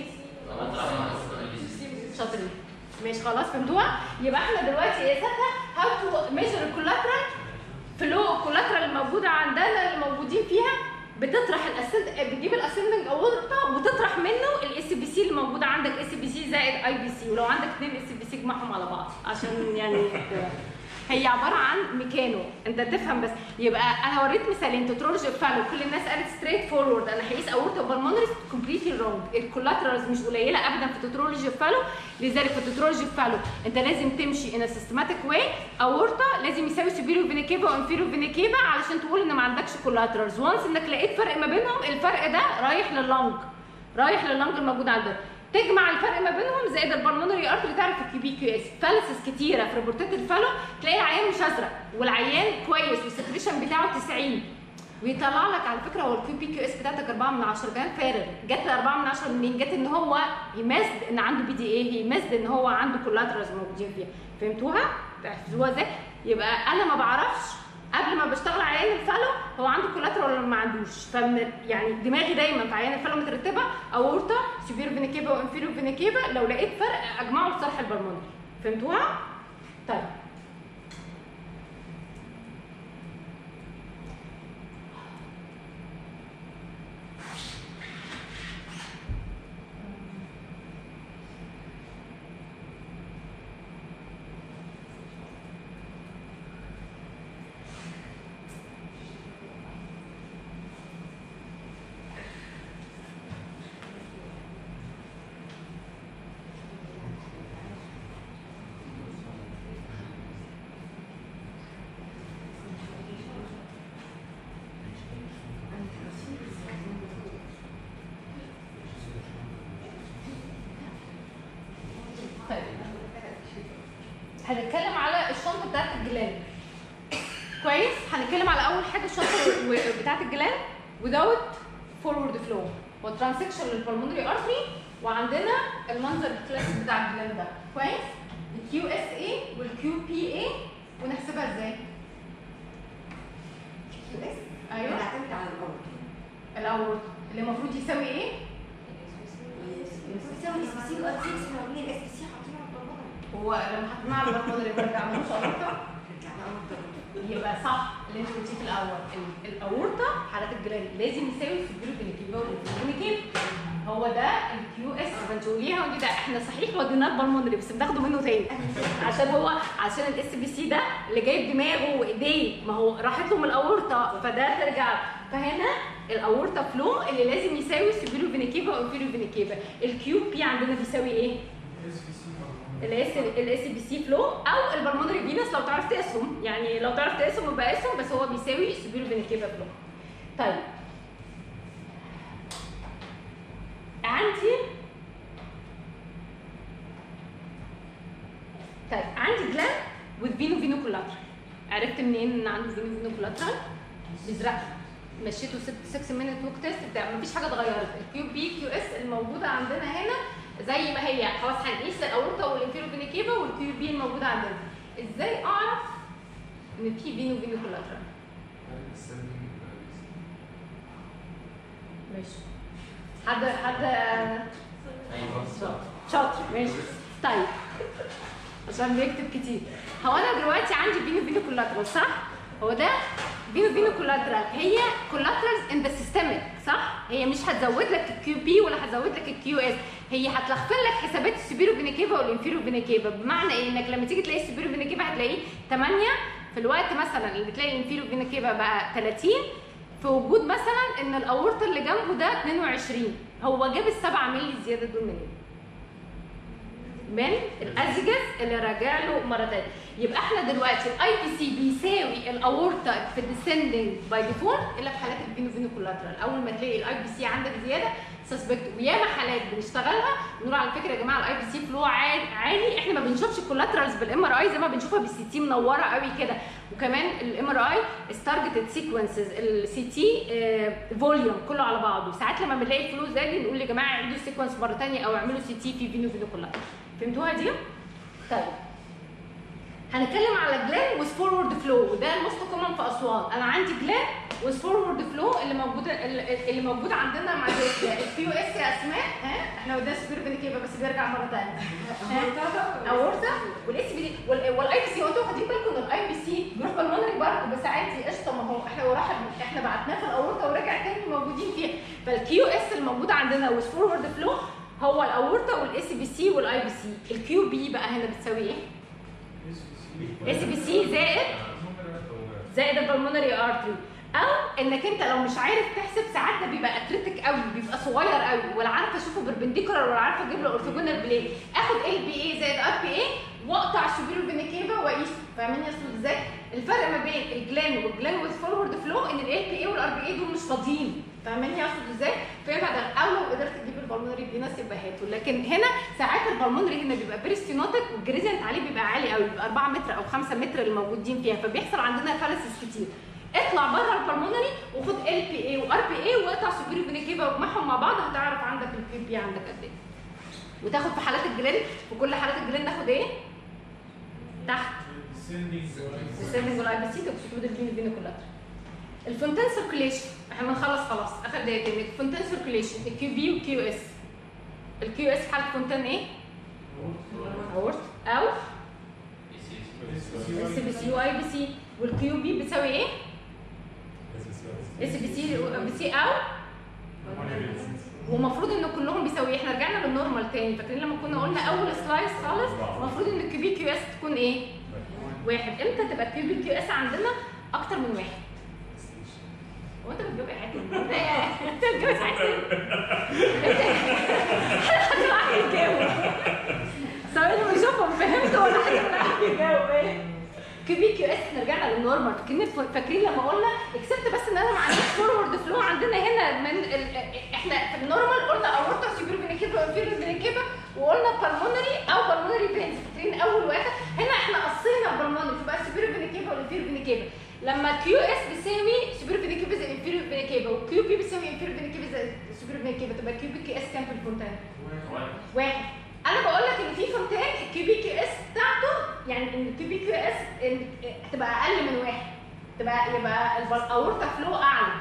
شاطرين ماشي خلاص فهمتوها يبقى احنا دلوقتي قياستها هاو تو ميجر الكولاترال فلو الكولاترال الموجوده عندنا اللي موجودين فيها بتطرح الاسند بتجيب الاسندنج اورتا وتطرح منه الاس بي سي اللي موجوده عندك اس بي سي زائد اي بي سي ولو عندك اثنين اس بي سي اجمعهم على بعض عشان يعني هي عباره عن ميكانو انت تفهم بس يبقى انا وريت مثالين تترولوجي فالو كل الناس قالت ستريت فورورد انا هقيس اورتا وبالمونري كومبليتلي رونج الكولاترالز مش قليله ابدا في التترولوجي فالو لذلك في التترولوجي فالو انت لازم تمشي ان سيستماتيك واي اورتا لازم يساوي سوبيريو فينيكيفا وانفيريو فينيكيفا علشان تقول ان ما عندكش كولاترالز وانس انك لقيت فرق ما بينهم الفرق ده رايح لللنج رايح لللنج الموجود عندك تجمع الفرق ما بينهم زائد البلمونري ارتري تعرف الكي بي كيو اس فالسز كتيره في ريبورتات الفالو تلاقي العيان مش ازرق والعيان كويس والسكريشن بتاعه 90 ويطلع لك على فكره هو الكيو بي كيو اس بتاعتك 4 من 10 كان فارغ جت 4 من 10 منين؟ جت ان هو يمزد ان عنده بي دي اي يمزد ان هو عنده كولاترالز موجودين فيها فهمتوها؟ تحفظوها ازاي؟ يبقى انا ما بعرفش قبل ما بشتغل على عيان الفالو هو عنده كولاترال ولا ما عندوش فمن يعني دماغي دايما في عيان الفالو مترتبه اورتا سوبير فينيكيفا وانفيريور فينيكيفا لو لقيت فرق اجمعه بصرح البلمونري فهمتوها؟ طيب طيب هنتكلم على الشنطه بتاعت الجلان كويس هنتكلم على اول حاجه الشنطه و- بتاعت الجلان without forward flow وترانسكشن للبلمونري ارتري وعندنا المنظر الكلاسيك بتاع الجلان ده كويس الكيو اس اي والكيو بي اي ونحسبها ازاي؟ كيو اس ايوه بنعتمد على الاول الاول اللي المفروض يساوي ايه؟ المفروض يساوي اس بي سي وار 6 احنا واخدين الاس بي سي حاطينه على البرمجه هو لما حطيناه على البلمونري ما رجعناهوش اورطه رجعنا اول درجه يبقى صح اللي انت قلتيه في الاول ال- الاورطه حالات الجلال لازم يساوي السوبيرو فينيكيفا والفينيكيفا هو ده الكيو اس فانت قوليها ودي ده احنا صحيح وديناه البلمونري بس بناخده منه تاني عشان هو عشان الاس بي سي ده اللي جايب دماغه وايديه ما هو راحت له من الاورطه فده ترجع فهنا الاورطه فلو اللي لازم يساوي السوبيرو فينيكيفا والانفيريو فينيكيفا الكيو بي عندنا بيساوي ايه؟ اس بي سي الاس الاس بي سي فلو او البلمونري فينس لو تعرف تقيسهم يعني لو تعرف تقيسهم يبقى قيسهم بس هو بيساوي السوبيرو فينيكيفا فلو طيب عندي طيب عندي جلاند with فينو فينو كولاترال عرفت منين ان عنده فينو فينو كولاترال بيزرق مشيته 6 مينت ووك تيست بتاع مفيش حاجه اتغيرت الكيو بي كيو اس الموجوده عندنا هنا زي ما هي خلاص هنقيس الاورطه والانفيرو فينيكيفا والكيو بي الموجوده عندنا ازاي اعرف ان في فينو فينو كولاترال ماشي حد حد ايوه شاطر ماشي طيب عشان بيكتب كتير هو انا دلوقتي عندي فينو فينو كولاترال صح؟ هو ده فينو فينو كولاترال هي كولاترالز ان ذا سيستميك صح؟ هي مش هتزود لك الكيو بي ولا هتزود لك الكيو اس هي هتلخفن لك حسابات السوبيرو فينيكيفا والانفيرو فينيكيفا بمعنى ايه؟ انك لما تيجي تلاقي السوبيرو فينيكيفا هتلاقيه 8 في الوقت مثلا اللي بتلاقي الانفيرو فينيكيفا بقى 30 في وجود مثلا ان الاورطه اللي جنبه ده 22 هو جاب السبعة مللي زياده دول منين؟ من الازجز اللي راجع له مره ثانيه يبقى احنا دلوقتي الاي بي سي بيساوي الاورتا في الديسندنج باي ديفولت الا في حالات الفينو فينو كولاترال اول ما تلاقي الاي بي سي عندك زياده سسبكت وياما حالات بنشتغلها بنقول على فكره يا جماعه الاي بي سي فلو عالي عالي احنا ما بنشوفش الكولاترالز بالام ار اي زي ما بنشوفها بالسي تي منوره قوي كده وكمان الام ار اي التارجتد سيكونسز السي تي فوليوم كله على بعضه ساعات لما بنلاقي الفلو زاد نقول يا جماعه اعيدوا السيكونس مره ثانيه او اعملوا سي تي في فينو فينو كولاترال فهمتوها دي؟ طيب هنتكلم على جلان وذ فورورد فلو وده الموست كومن في اسوان انا عندي جلان وذ فورورد فلو اللي موجوده اللي اللي موجود عندنا مع الكيو اس يا اسماء ها احنا قدام سبير بنكيبه بس بيرجع مره ثانيه اورتا والاس بي دي والاي بي سي وانتوا واخدين بالكم ان الاي بي سي جروب المونري برضه بس عادي قشطه ما هو احنا وراح احنا بعتناه في الاورتا ورجع تاني موجودين فيها فالكيو اس الموجود عندنا وذ فورورد فلو هو الاورتا والاس بي سي والاي بي سي الكيو بي بقى هنا بتساوي ايه؟ اس بي سي زائد زائد البلمونري ارتري او انك انت لو مش عارف تحسب ساعات ده بيبقى اتريتك قوي بيبقى صغير قوي ولا عارفه اشوفه بربنديكولار ولا عارفه اجيب له اورثوجونال بلين اخد ال بي اي زائد ار بي اي واقطع السوبيرو فينيكيفا واقيسه فاهمين يا ازاي؟ الفرق ما بين الجلان والجلان وذ فورورد فلو ان ال بي اي والار بي اي دول مش فاضيين فاهماني اقصد ازاي؟ فينفع ده او لو قدرت تجيب البلمونري فينس يبقى هاته لكن هنا ساعات البلمونري هنا بيبقى بريستينوتك والجريزنت عليه بيبقى عالي قوي بيبقى 4 متر او 5 متر اللي موجودين فيها فبيحصل عندنا فالسز كتير اطلع بره البلمونري وخد ال بي اي وار بي اي واقطع سوبيريو فينيكيفا واجمعهم مع بعض هتعرف عندك البي بي عندك قد ايه وتاخد في حالات الجلين في كل حالات الجلين ناخد ايه؟ تحت descending السيرفنج والاي بي سي تكسكلود الفين الفين كولاترال الفونتين سيركيليشن احنا بنخلص خلاص اخر دقيقتين الفونتين سيركيليشن الكيو بي والكيو اس الكيو اس حاله فونتين ايه؟ اورت او اس بي سي واي بي سي والكيو بي بتساوي ايه؟ اس بي سي بي سي او ومفروض ان كلهم بيساوي إيه؟ احنا رجعنا للنورمال تاني فاكرين لما كنا قلنا اول سلايس خالص المفروض ان الكيو بي كيو اس تكون ايه؟ واحد امتى تبقى الكيو بي كيو اس عندنا اكتر من واحد؟ هو انت بتجاوب يا حاتم؟ انت بتجاوب يا حاتم؟ حد معاك يجاوب ثواني بشوفهم فهمت ولا حد معاك يجاوب ايه؟ كيو بي كيو اس احنا رجعنا للنورمال فاكرين فاكرين لما قلنا اكسبت بس ان انا ما عنديش فورورد فلو عندنا هنا من ال... احنا في النورمال قلنا اورتا سوبر فينيكيبا وانفيريور فينيكيبا وقلنا بالمونري او بالمونري فينز فاكرين اول واحد هنا احنا قصينا بالمونري فبقى سوبر فينيكيبا والانفيريور فينيكيبا لما كيو اس بيساوي سوبر فينيكيبا زي انفيريور فينيكيبا وكيو بي بيساوي انفيريور فينيكيبا زي سوبر فينيكيبا تبقى كيو بي كي اس كام في الفونتان؟ واحد انا بقول لك ان في فونتان الكيو بي كيو اس بتاعته يعني ان الكيو بي كيو اس هتبقى اقل من واحد تبقى يبقى الاورتا فلو اعلى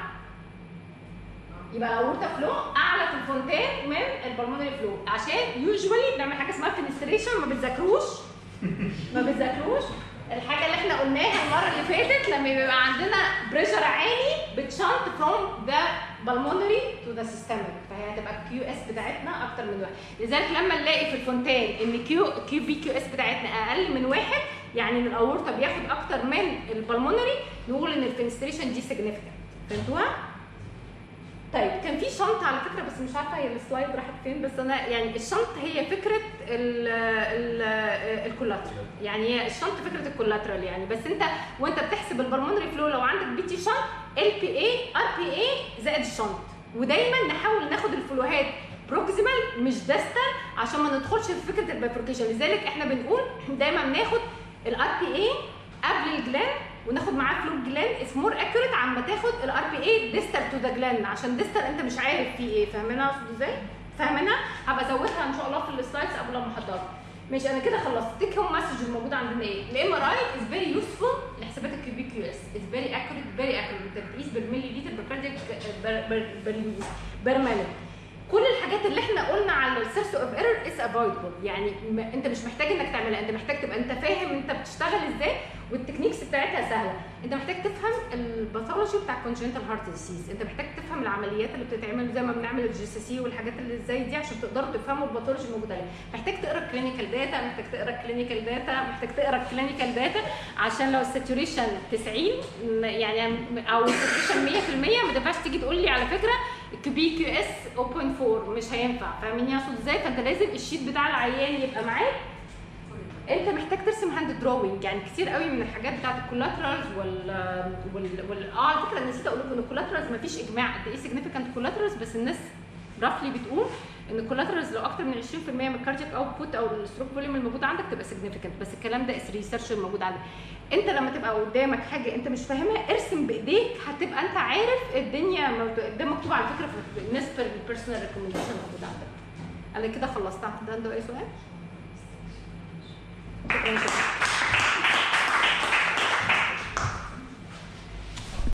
يبقى الاورتا فلو اعلى في الفونتان من البلمونري فلو عشان يوجوالي بنعمل حاجه اسمها فينستريشن ما بتذاكروش ما بتذاكروش الحاجه اللي احنا قلناها المره اللي فاتت لما بيبقى عندنا بريشر عالي بتشانت فروم ذا بالمونري تو ذا سيستمك فهي هتبقى الكيو اس بتاعتنا اكتر من واحد لذلك لما نلاقي في الفونتان ان كيو كيو بي كيو اس بتاعتنا اقل من واحد يعني ان الاورتا بياخد اكتر من البلمونري نقول ان الفينستريشن دي سيجنيفيكانت فهمتوها؟ طيب كان في شنط على فكره بس مش عارفه هي السلايد راحت فين بس انا يعني الشنط هي فكره ال ال الكولاترال يعني هي الشنط فكره الكولاترال يعني بس انت وانت بتحسب البلمونري فلو لو عندك بي تي شنط ال بي اي ار بي اي زائد الشنط ودايما نحاول ناخد الفلوهات بروكسيمال مش داستال عشان ما ندخلش في فكره البايفوركيشن لذلك احنا بنقول دايما بناخد الار بي اي قبل الجلان وناخد معاه فلو جلان از مور اكيوريت عن ما تاخد الار بي اي ديستال تو ذا جلان عشان ديستال انت مش عارف فيه ايه فاهمينها اقصد ازاي؟ فاهمينها؟ هبقى ازودها ان شاء الله في السلايدز قبل ما احضرها ماشي انا كده خلصت تيك هوم مسج الموجود عندنا ايه؟ الام ار اي از فيري يوسفول لحسابات الكيو بي كيو اس از فيري اكيوريت فيري اكيوريت انت بتقيس بالملي لتر بالكاردياك بير مينت كل الحاجات اللي احنا قلنا على السيرس اوف ايرور از افويدبل يعني ما انت مش محتاج انك تعملها انت محتاج تبقى انت فاهم انت بتشتغل ازاي والتكنيكس بتاعتها سهله انت محتاج تفهم الباثولوجي بتاع كونجنتال هارت ديسيز انت محتاج تفهم العمليات اللي بتتعمل زي ما بنعمل الجي سي سي والحاجات اللي زي دي عشان تقدروا تفهموا الباثولوجي الموجود عليه محتاج تقرا الكلينيكال داتا محتاج تقرا الكلينيكال داتا محتاج تقرا الكلينيكال داتا عشان لو الساتوريشن 90 يعني او الساتوريشن 100% ما تنفعش تيجي تقول لي على فكره كيو بي كيو اس 0.4 مش هينفع فاهمين اقصد ازاي فانت لازم الشيت بتاع العيان يبقى معاك انت محتاج ترسم هاند دروينج يعني كتير قوي من الحاجات بتاعت الكولاترالز وال وال, وال... اه على فكره نسيت اقول لكم ان الكولاترالز مفيش اجماع قد ايه سيجنيفيكانت كولاترالز بس الناس رافلي بتقول ان الكولاترالز لو اكتر من 20% من الكاردياك اوتبوت او الستروك فوليوم الموجود عندك تبقى سيجنيفيكانت بس الكلام ده ريسيرش الموجود عندك انت لما تبقى قدامك حاجه انت مش فاهمها ارسم بايديك هتبقى انت عارف الدنيا ده مكتوب على فكره في الناس في البيرسونال ريكومنديشن الموجود عندك انا كده خلصت عندك اي سؤال؟ شكرا شكرا